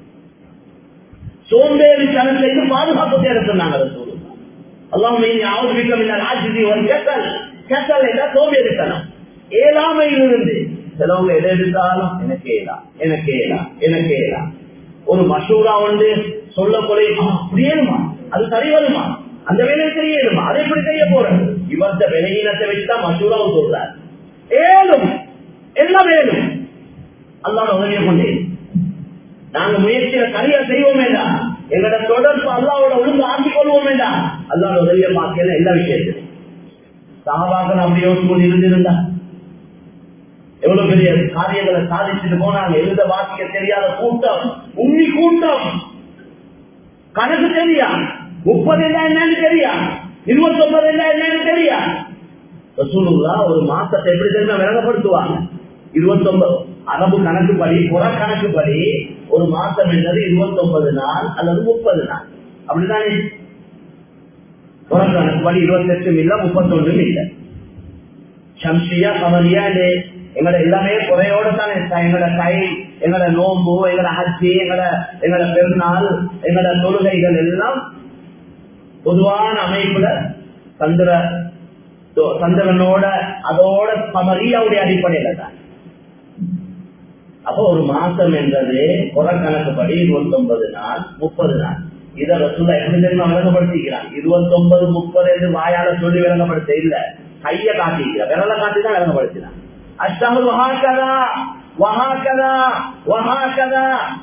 சோம்பேறி தனத்திலிருந்து பாதுகாப்பு தேட சொன்னாங்க அல்லாம ஆவது வீட்டில் ஆட்சி ஒரு கேட்டல் கேட்டல் என்றால் சோம்பேறித்தனம் ஏழாமையிலிருந்து சிலவங்க எதை எடுத்தாலும் எனக்கு ஏலா எனக்கு ஏலா எனக்கு ஏலா ஒரு மசூரா வந்து சொல்ல போல அப்படியேமா அது சரி வருமா அந்த வேலையை செய்யணுமா அதை எப்படி செய்ய போறேன் இவர்த்த விலையினத்தை வச்சுதான் மசூராவும் சொல்றார் ஏழும் எல்லாம் வேணும் அல்லாட உதவியை கொண்டே நாங்க முயற்சியில சரியா செய்வோம் வேண்டாம் எங்களோட தொடர்பு அல்லாவோட ஒழுங்கு ஆக்கிக் கொள்வோம் வேண்டாம் அல்லாட உதவியை பார்க்கல எல்லா விஷயத்திலும் சாபாக்கள் அப்படி யோசிச்சு கொண்டு இருந்திருந்தா எவ்வளவு பெரிய காரியங்களை சாதிச்சுட்டு போனாங்க எழுத வாசிக்க தெரியாத கூட்டம் உண்ணி கூட்டம் கணக்கு தெரியா முப்பது என்ன என்னன்னு தெரியா இருபத்தி ஒன்பது என்ன என்னன்னு தெரியா ரசூலுல்லா ஒரு மாசத்தை எப்படி தெரியுமா விளங்கப்படுத்துவாங்க இருபத்தி ஒன்பது அரபு கணக்குப்படி புற கணக்குப்படி ஒரு மாசம் என்பது இருபத்தி ஒன்பது நாள் அல்லது முப்பது நாள் அப்படிதானே புற கணக்குப்படி இருபத்தி எட்டும் இல்ல முப்பத்தொன்றும் இல்ல சம்சியா கமரியா எங்களோட எல்லாமே குறையோட தானே எங்களோட கை எங்களோட நோம்பு எங்களோட ஹஜ்ஜி எங்களோட எங்களோட பெருநாள் எங்களோட தொழுகைகள் எல்லாம் பொதுவான அமைப்புல சந்திர சந்திரனோட அதோட கமரியாவுடைய அடிப்படையில தான் அப்போ ஒரு மாசம் என்றது புறக்கணக்குப்படி இருபத்தி ஒன்பது நாள் முப்பது நாள் இதை ரசூலா எப்படி தெரியுமா விளங்கப்படுத்திக்கிறான் இருபத்தி ஒன்பது முப்பது என்று வாயால சொல்லி விளங்கப்படுத்த இல்ல கைய காட்டிக்கிறான் விரல காட்டி தான் விளங்கப்படுத்தினான் அஷ்டமு வஹாக்கதா வஹாக்கதா வஹாக்கதா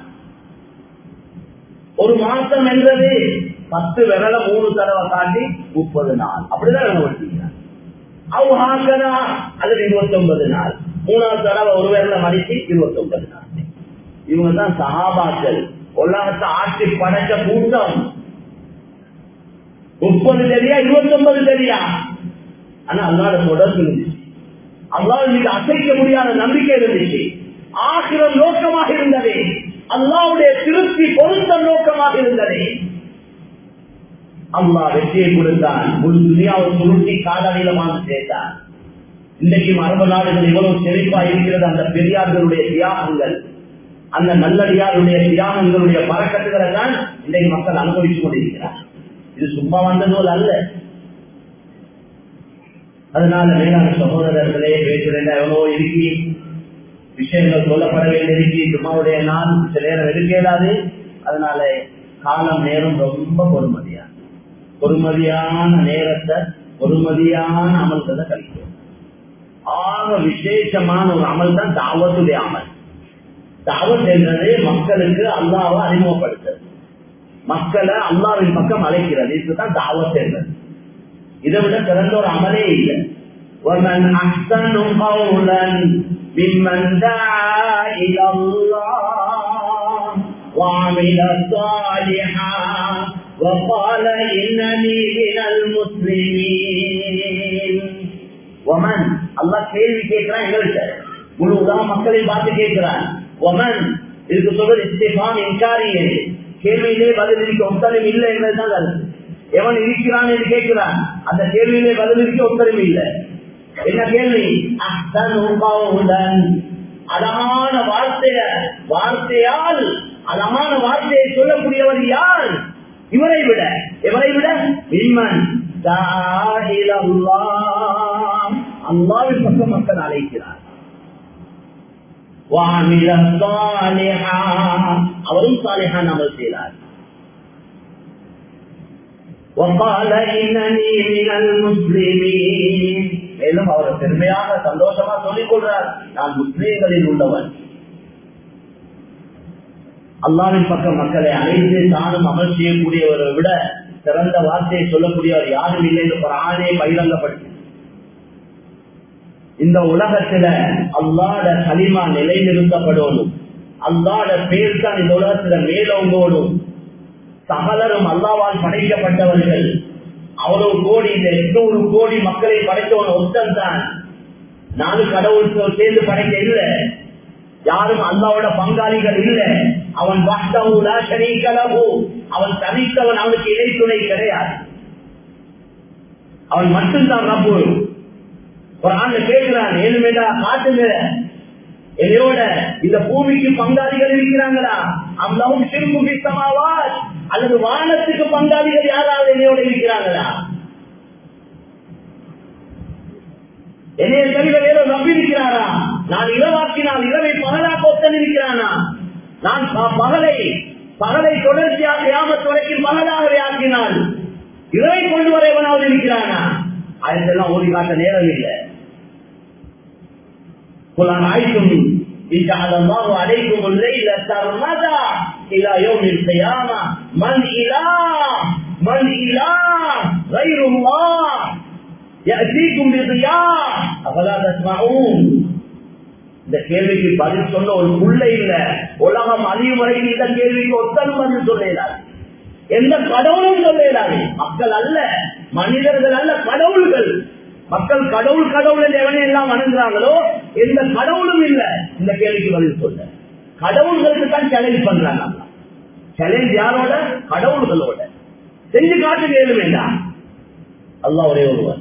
ஒரு மாசம் என்றது பத்து விரல மூணு தடவை காட்டி முப்பது நாள் அப்படிதான் விளங்கப்படுத்திக்கிறான் அவுஹாக்கதா அதுல இருபத்தி ஒன்பது நாள் மூணாவது தடவை ஒரு விரல மடிச்சு இருபத்தி ஒன்பது நாள் இவங்க தான் சகாபாக்கள் உலகத்தை ஆட்சி படைச்ச கூட்டம் முப்பது தெரியா இருபத்தி ஒன்பது தெரியா ஆனா அல்லாத தொடர்பு இருந்துச்சு அல்லாஹ் மீது அசைக்க முடியாத நம்பிக்கை இருந்துச்சு ஆகிரம் நோக்கமாக இருந்தது அல்லாவுடைய திருப்தி பொருத்தம் நோக்கமாக இருந்தது அம்மா வெற்றியை கொடுத்தான் முழு துணியாவை சுருட்டி காலடியில மாந்து சேர்த்தான் இன்றைக்கு அரபு நாடுகள் எவ்வளவு செழிப்பா இருக்கிறது அந்த பெரியார்களுடைய தியாகங்கள் அந்த நல்லடியாருடைய தியாகங்களுடைய பறக்கட்டுகளை தான் இன்றைக்கு மக்கள் அனுபவித்துக் கொண்டிருக்கிறார் இது சும்மா வந்ததோல் அல்ல அதனால மேலான சகோதரர்களே பேசுறேன் எவ்வளோ இருக்கி விஷயங்கள் சொல்லப்பட வேண்டியிருக்கு சும்மாவுடைய நாள் சில நேரம் எடுக்க இயலாது அதனால காலம் நேரம் ரொம்ப பொறுமதியா பொறுமதியான நேரத்தை பொறுமதியான அமல்களை கழிக்கும் ஆக விசேஷமான ஒரு அமல் தான் தாவத்துடைய அமல் தாவத் என்றது மக்களுக்கு அல்லாவை அறிமுகப்படுத்துறது மக்களை அல்லாவின் பக்கம் அழைக்கிறது இதுதான் தாவத் என்றது இதை விட சிறந்த ஒரு அமலே இல்லை ومن أحسن قولا ممن دعا إلى الله وعمل صالحا وقال إنني من المسلمين ومن الله கேள்வி கேட்கிறான் எங்கள்கிட்ட முழு உலக மக்களை பார்த்து கேட்கிறான் ஒமன் இதுக்கு சொல்றது இஸ்திஃபான் இன்காரியே கேள்வியிலே பதில் இருக்க ஒத்தரம் இல்லை என்பதுதான் கருத்து எவன் இருக்கிறான் என்று கேட்கிறான் அந்த கேள்வியிலே பதில் இருக்க ஒத்தரம் இல்லை என்ன கேள்வி அழகான வார்த்தைய வார்த்தையால் அழகான வார்த்தையை சொல்லக்கூடியவர் யார் இவரை விட இவரை விட விண்மன் அல்லாவின் பக்கம் மக்கள் அழைக்கிறார் அவரும் சாலிஹான் அமல் செய்தார் وقال إنني من المسلمين மேலும் அவர் பெருமையாக சந்தோஷமா சொல்லிக் கொள்றார் நான் முஸ்லீம்களில் உள்ளவன் அல்லாவின் பக்கம் மக்களை அழைத்து தானும் அமல் செய்யக்கூடியவரை விட சிறந்த வார்த்தையை சொல்லக்கூடியவர் யாரும் இல்லை என்று ஆணை பகிரங்கப்படுத்தி இந்த உலகத்துல அல்லாட களிமா நிலைநிறுத்தப்படணும் அல்லாட பேர் தான் இந்த உலகத்துல மேலோங்கோடும் சகலரும் அல்லாவால் படைக்கப்பட்டவர்கள் அவ்வளவு கோடி இந்த எட்நூறு கோடி மக்களை படைத்தவன் ஒருத்தன் தான் நாலு கடவுள் சேர்ந்து படைக்க இல்லை யாரும் அல்லாவோட பங்காளிகள் இல்லை அவன் கலவு அவன் தனித்தவன் அவனுக்கு இணை துணை கிடையாது அவன் மட்டும்தான் ரப்பு ஒரு ஆண்டு கேட்கிறான் ஏழுமேடா காட்டுங்க என்னையோட இந்த பூமிக்கு பங்காளிகள் இருக்கிறாங்களா அவ்வளவு சிறுமுகி சமாவார் அல்லது வானத்துக்கு பங்காளிகள் யாராவது என்னையோட இருக்கிறாங்களா என்னைய தவிர வேற நம்பி இருக்கிறாரா நான் இரவாக்கினால் இரவை பகலாக ஒத்தன் இருக்கிறானா நான் பகலை பகலை தொடர்ச்சியாக யாமத் வரைக்கும் பகலாகவே ஆக்கினால் இரவை கொண்டு வர எவனாவது இருக்கிறானா அதெல்லாம் ஓடி காட்ட நேரம் இல்லை قل أرأيتم إن جعل الله عليكم الليل سرمدا إلى يوم القيامة من إله من إله غير الله يأتيكم بضياء أفلا تسمعون இந்த கேள்விக்கு பதில் சொல்ல ஒரு புள்ள இல்ல உலகம் அழியும் வரைக்கும் இந்த கேள்விக்கு ஒத்தனும் வந்து சொல்லலாம் எந்த கடவுளும் சொல்லிடாது மக்கள் அல்ல மனிதர்கள் அல்ல கடவுள்கள் மக்கள் கடவுள் கடவுள் எவனை எல்லாம் வணங்குறாங்களோ எந்த கடவுளும் இல்ல இந்த கேள்விக்கு பதில் சொல்ல கடவுள்களுக்கு தான் சேலஞ்ச் பண்றாங்க சேலஞ்ச் யாரோட கடவுள்களோட செஞ்சு காட்டு கேளு வேண்டாம் அல்லாஹ் ஒரே ஒருவர்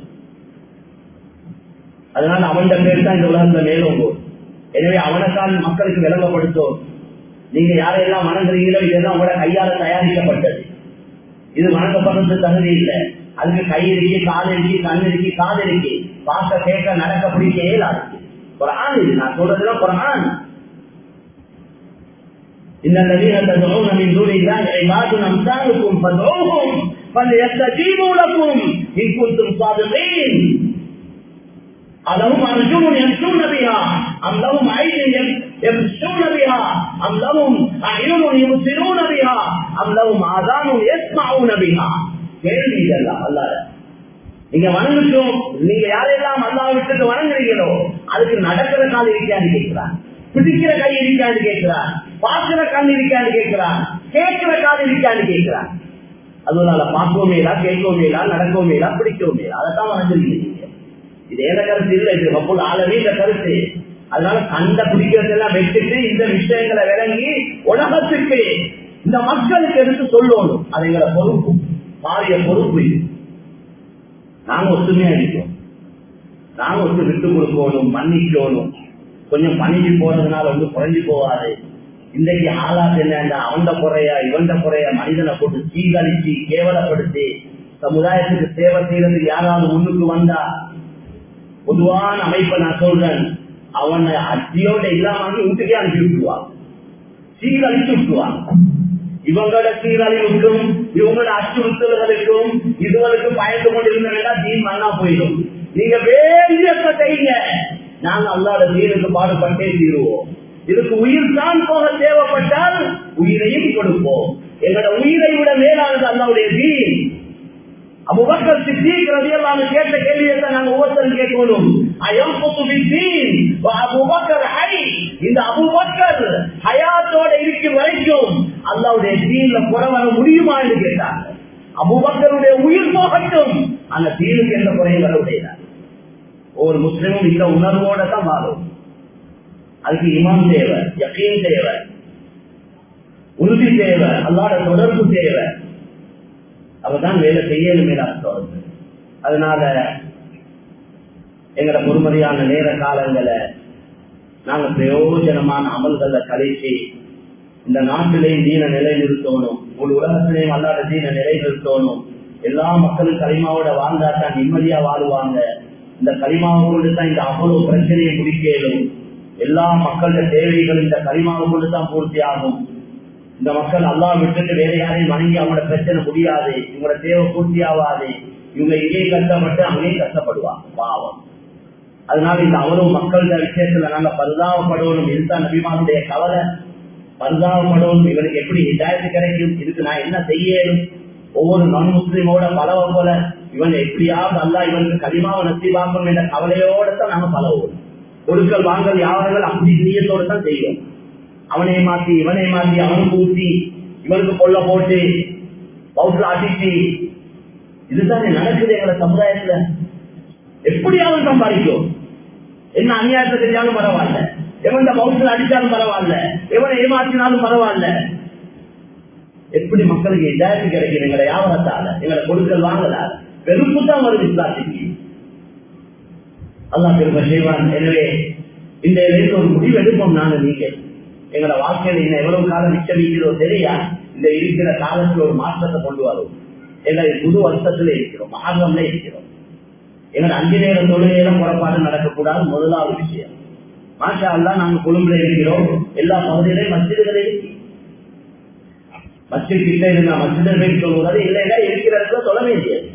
அதனால அவன் பேர் தான் இந்த உலகத்துல மேலோங்கும் எனவே அவனைத்தான் மக்களுக்கு விளங்கப்படுத்தும் நீங்க யாரையெல்லாம் வணங்குறீங்களோ இதெல்லாம் உங்களோட கையால தயாரிக்கப்பட்டது இது வணங்கப்படுறது தகுதி இல்லை அதுக்கு கை இருக்கு கால் இருக்கு கண் இருக்கு காது இருக்கு பார்க்க கேட்க நடக்க பிடிக்க இயலாது குரான் இது நான் சொல்றதுலாம் குரான் إن الذين تدعون من دون الله عباد أمثالكم فادعوهم فليستجيبوا لكم إن كنتم صادقين ألهم أرجل يمشون بها أم لهم عين يمشون بها أم لهم أعين يبصرون بها أم لهم آذان يسمعون بها கேள்வி இதெல்லாம் அல்லாத நீங்க வணங்கிட்டோம் நீங்க யாரெல்லாம் அல்லா விட்டுட்டு வணங்குறீங்களோ அதுக்கு நடக்கிற கால் இருக்கான்னு கேட்கிறான் பிடிக்கிற கை இருக்கான்னு கேட்கிறான் பார்க்கிற கண் இருக்கான்னு கேட்கிறான் கேட்கிற கால் இருக்கான்னு கேட்கிறான் அதனால பார்க்கவும் மேலா கேட்கவும் மேலா நடக்கவும் மேலா பிடிக்கவும் மேலா அதைத்தான் வணங்குறீங்க இது ஏத கருத்து இல்லை இது ரொம்ப ஆளவே இந்த கருத்து அதனால கண்ட பிடிக்கிறதெல்லாம் வச்சுட்டு இந்த விஷயங்களை விளங்கி உலகத்துக்கு இந்த மக்களுக்கு எடுத்து சொல்லணும் அது எங்களை பொறுப்பு பாரிய பொறுப்பு இது நாங்க ஒத்துமையா இருக்கோம் நாங்க ஒத்து விட்டு கொடுக்கணும் மன்னிக்கணும் கொஞ்சம் பணிஞ்சு போறதுனால வந்து குறைஞ்சு போவாது இன்றைக்கு ஆளாத்து என்ன அவந்த குறையா இவந்த குறையா மனிதனை போட்டு சீகழிச்சு கேவலப்படுத்தி சமுதாயத்துக்கு சேவை செய்யறதுக்கு யாராவது முன்னுக்கு வந்தா பொதுவான அமைப்பை நான் சொல்றேன் அவனை அத்தியோட இல்லாம வீட்டுக்கே அனுப்பி விட்டுருவான் சீரழிச்சு விட்டுருவான் இவங்களோட சீரழிவுக்கும் இவங்களோட அச்சுறுத்தல்களுக்கும் இதுவரைக்கு பயந்து கொண்டிருந்தா தீன் மண்ணா போயிடும் நீங்க வேண்டியத்தை செய்யுங்க நாங்க அல்லாத தீனுக்கு பாடுபட்டே தீருவோம் இதுக்கு உயிர் தான் போக தேவைப்பட்டால் உயிரையும் கொடுப்போம் எங்களோட உயிரை விட மேலானது அல்லாவுடைய தீன் அபுபக்கர் சித்திக் ரலியல்லாஹு கேட்ட கேள்வியை தான் நாங்க ஒவ்வொருத்தரும் கேட்கணும் அயம்புத்து பித்தீன் அபுபக்கர் ஹை இந்த அபுபக்கர் ஹயாத்தோட இருக்கும் வரைக்கும் அல்லாவுடைய தீன்ல குறை வர முடியுமா என்று கேட்டாங்க அபுபக்கருடைய உயிர் போகட்டும் அந்த தீனுக்கு எந்த குறையும் வர உடையதார் ஒவ்வொரு முஸ்லிமும் இந்த உணர்வோட தான் வாழும் அதுக்கு இமாம் தேவை யக்கீன் தேவை உறுதி தேவை அல்லாட தொடர்பு தேவை அவதான் வேலை செய்யணும் மேலாத்தோம் அதனால எங்கட பொறுமதியான நேர காலங்களை நாங்க பிரயோஜனமான அமல்களை கழிச்சு இந்த நாட்டிலையும் தீன நிலைநிறுத்தணும் ஒரு உலகத்திலையும் அல்லாத தீன நிலைநிறுத்தணும் எல்லா மக்களும் களிமாவோட வாழ்ந்தா தான் நிம்மதியா வாழுவாங்க இந்த களிமாவோடு தான் இந்த அவ்வளவு பிரச்சனையை முடிக்கலும் எல்லா மக்களோட தேவைகள் இந்த களிமாவை கொண்டு தான் பூர்த்தி ஆகும் இந்த மக்கள் அல்லா விட்டுட்டு வேற யாரையும் வணங்கி அவங்களோட பிரச்சனை முடியாது இவங்களோட தேவை பூர்த்தி ஆகாது இவங்க இங்கே கஷ்டப்பட்டு அங்கேயும் கஷ்டப்படுவாங்க பாவம் அதனால இந்த அவ்வளவு மக்களோட விஷயத்துல நாங்க பரிதாபப்படணும் இதுதான் நபிமானுடைய கவலை பரிதாபப்படணும் இவனுக்கு எப்படி ஹிதாயத்து கிடைக்கும் இதுக்கு நான் என்ன செய்யணும் ஒவ்வொரு நான் முஸ்லீமோட பலவ போல இவன் எப்படியாவது அல்லா இவனுக்கு களிமாவை நசிவாக்கணும் என்ற கவலையோட தான் நாங்க பலவோம் பொருட்கள் வாங்கல் யாவர்கள் அப்படி நீயத்தோட தான் செய்யும் அவனை மாத்தி இவனை மாத்தி அவனுக்கு ஊத்தி இவனுக்கு கொல்ல போட்டு பவுட்ல அடிச்சு இதுதான் நடக்குது எங்களை சமுதாயத்துல எப்படியாவது சம்பாதிக்கும் என்ன அநியாயத்தை தெரியாலும் பரவாயில்ல எவன் இந்த பவுட்ல அடிச்சாலும் பரவாயில்ல எவனை ஏமாற்றினாலும் பரவாயில்ல எப்படி மக்களுக்கு இதாயத்து கிடைக்கும் எங்களை வியாபாரத்தால எங்களை கொடுக்கல் வாங்கலால வெறுப்பு தான் வருது இஸ்லாத்துக்கு அல்லா திரும்ப செய்வான் எனவே இந்த ஒரு முடிவு எடுப்போம் நாங்க நீங்க எங்களோட வாழ்க்கையில இன்னும் எவ்வளவு காலம் மிச்சம் இருக்கிறதோ தெரியா இந்த இருக்கிற காலத்துல ஒரு மாற்றத்தை கொண்டு வரும் எங்களை புது வருஷத்துல இருக்கிறோம் மகாகம்ல இருக்கிறோம் எங்களோட அஞ்சு நேரம் தொழுகையிலும் புறப்பாடு நடக்கக்கூடாது முதலாவது விஷயம் மாஷா அல்லா நாங்க கொழும்புல இருக்கிறோம் எல்லா பகுதியிலையும் மசிதுகளையும் மஸ்ஜித் கிட்ட இருந்தா மஸ்ஜிதை போய் சொல்லுவது இல்லைன்னா இருக்கிற இடத்துல சொல்ல வேண்டியது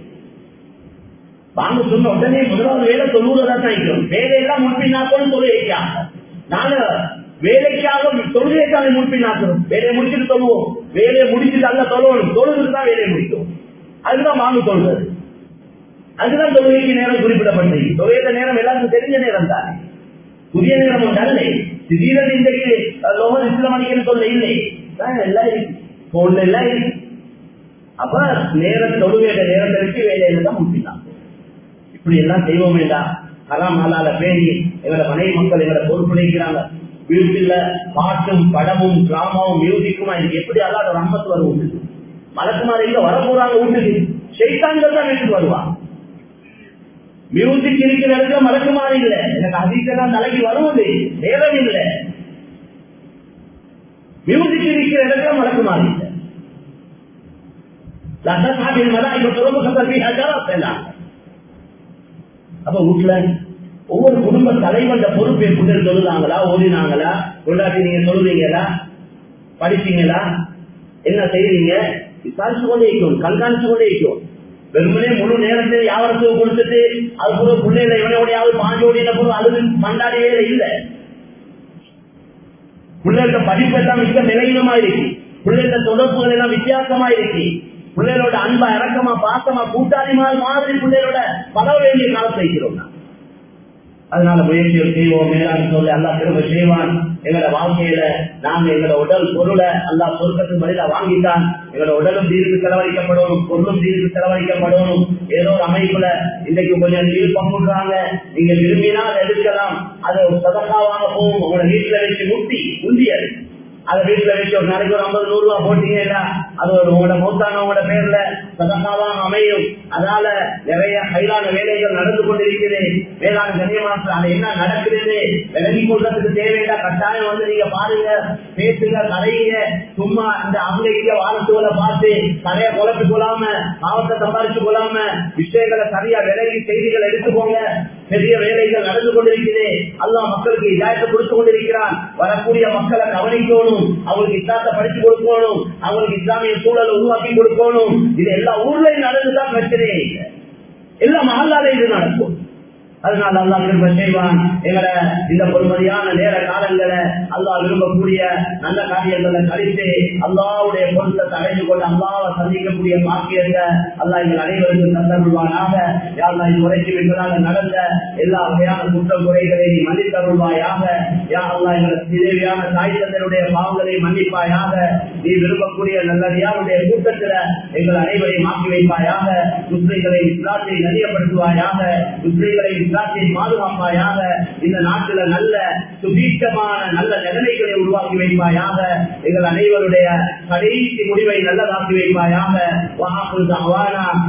வாங்க சொன்ன உடனே முதலாவது வேலை தொழுவதா தான் இருக்கிறோம் வேலையெல்லாம் முன்பின்னாக்களும் தொழுகைக்காக நாங்க வேலைக்காக தொழுகைக்காக முன்பின்னாக்கிறோம் வேலையை முடிச்சுட்டு தொழுவோம் வேலையை முடிச்சுட்டு அல்ல தொழுவணும் தொழுதுக்கு தான் வேலையை முடிக்கும் அதுதான் வாங்க தொழுவது அதுதான் தொழுகைக்கு நேரம் குறிப்பிடப்பட்டது தொழுகைத்த நேரம் எல்லாருக்கும் தெரிஞ்ச நேரம் தான் புதிய நேரம் ஒன்று அல்ல திடீரென இன்றைக்கு லோகர் இஸ்லாம் அணிக்கன்னு சொல்ல இல்லை எல்லாம் இருக்கு போன்ல எல்லாம் இருக்கு அப்ப நேர தொழுகைய நேரத்தை வச்சு வேலையில தான் முடிச்சிட்டான் இப்படி எல்லாம் செய்வோம் வேண்டாம் ஹராம் ஹலால பேணி எங்களோட மனைவி மக்கள் எங்களை பொறுப்புழைக்கிறாங்க வீட்டுல பாட்டும் படமும் டிராமாவும் மியூசிக்குமா இதுக்கு எப்படி அல்லாத ரம்மத்து வரும் மலக்குமார் எங்க வரப்போறாங்க வீட்டுக்கு ஷெய்தான்கள் தான் வீட்டுக்கு வருவான் மியூசிக் இருக்கிற இடத்துல மலக்குமாறு இல்ல எனக்கு அதிகெல்லாம் தலைக்கு வருவது நேரம் இல்லை மியூசிக் இருக்கிற இடத்துல மலக்குமாறு இல்லை அப்ப வீட்டுல ஒவ்வொரு குடும்ப தலைவன் பொறுப்பை பிள்ளைகள் சொல்லுதாங்களா ஓடினாங்களா கொண்டாட்டி நீங்க சொல்லுவீங்களா படிச்சீங்களா என்ன செய்யறீங்க விசாரிச்சு கொண்டே இருக்கும் கண்காணிச்சு கொண்டே இருக்கும் வெறுமனே முழு நேரத்தை யாவரத்துக்கு கொடுத்துட்டு அது கூட பிள்ளைகளை இவனோடையாவது பாஞ்சு ஓடின போது அது மண்டாடியே இல்லை பிள்ளைகளோட படிப்பு எல்லாம் மிக நிலையினமா இருக்கு பிள்ளைகளோட தொடர்புகள் எல்லாம் வித்தியாசமா இருக்கு பிள்ளைகளோட அன்பா இறக்கமா பாசமா கூட்டாளி மாதிரி பிள்ளைகளோட பல வேண்டிய காலத்தை இருக்கிறோம் அதனால முயற்சிகள் செய்வோம் மேலாண் சொல்லி அல்லா திரும்ப செய்வான் எங்களோட வாழ்க்கையில நாங்க எங்களோட உடல் பொருளை அல்லா சொர்க்கத்தின் வழியில வாங்கிட்டான் எங்களோட உடலும் தீர்வு செலவழிக்கப்படணும் பொருளும் தீர்வு செலவழிக்கப்படணும் ஏதோ ஒரு அமைப்புல இன்னைக்கு கொஞ்சம் நீர் பங்குறாங்க நீங்க விரும்பினா அதை எடுக்கலாம் அது சதக்காவாக போகும் உங்களோட வீட்டுல வச்சு முட்டி உந்தியது அதை வீட்டுல வச்சு ஒரு நாளைக்கு ஒரு ஐம்பது நூறு ரூபாய் போட்டீங்கன்னா அது ஒரு உங்களோட மூத்தானவங்களோட பேர்ல சதக்காவாக அமையும் அதனால நிறைய கைலான வேலைகள் நடந்து கொண்டிருக்கிறது வேளாண் கண்ணியமாற்றம் அது என்ன நடக்கிறது விலகி கொள்றதுக்கு தேவையில்ல கட்டாயம் வந்து நீங்க பாருங்க பேசுங்க கரையுங்க சும்மா இந்த அவங்க இங்க வாரத்துகளை பார்த்து கரைய குழப்பி கொள்ளாம பாவத்தை சம்பாதிச்சு கொள்ளாம விஷயங்களை சரியா விலகி செய்திகள் எடுத்துக்கோங்க பெரிய வேலைகள் நடந்து கொண்டிருக்கிறது அல்லா மக்களுக்கு இதாயத்தை கொடுத்து கொண்டிருக்கிறான் வரக்கூடிய மக்களை கவனிக்கணும் அவங்களுக்கு இஸ்லாத்தை படிச்சு கொடுக்கணும் அவங்களுக்கு இஸ்லாமிய சூழலை உருவாக்கி கொடுக்கணும் இது எல்லா ஊர்லயும் நடந்துதான் பிரச்சனையே இல்லை எல்லா மகளாலே இது நடக்கும் அதனால அல்லா திரும்ப செய்வான் எங்களை இந்த பொறுமதியான நேர காலங்களை அல்லா விரும்பக்கூடிய நல்ல காரியங்களை கழித்து அல்லாவுடைய பொருத்தத்தை அடைந்து கொண்டு அல்லாவை சந்திக்கக்கூடிய பாக்கியத்தை அல்லா எங்கள் அனைவருக்கும் தந்தருள்வானாக யாரா இது உரைக்கு எங்களால் நடந்த எல்லா வகையான குற்றம் குறைகளை நீ மன்னித்தருள்வாயாக யா அல்லா எங்களுக்கு தேவையான தாய் தந்தருடைய பாவங்களை மன்னிப்பாயாக நீ விரும்பக்கூடிய நல்லடியாருடைய கூட்டத்தில் எங்கள் அனைவரையும் மாற்றி வைப்பாயாக முஸ்லிம்களை இஸ்லாத்தை நதியப்படுத்துவாயாக முஸ்லிம்களை இஸ்லாத்தை பாதுகாப்பாயாக இந்த நாட்டில நல்ல சுபீட்சமான நல்ல நிலைமைகளை உருவாக்கி வைப்பாயாக எங்கள் அனைவருடைய கடைசி முடிவை நல்லதாக்கி வைப்பாயாக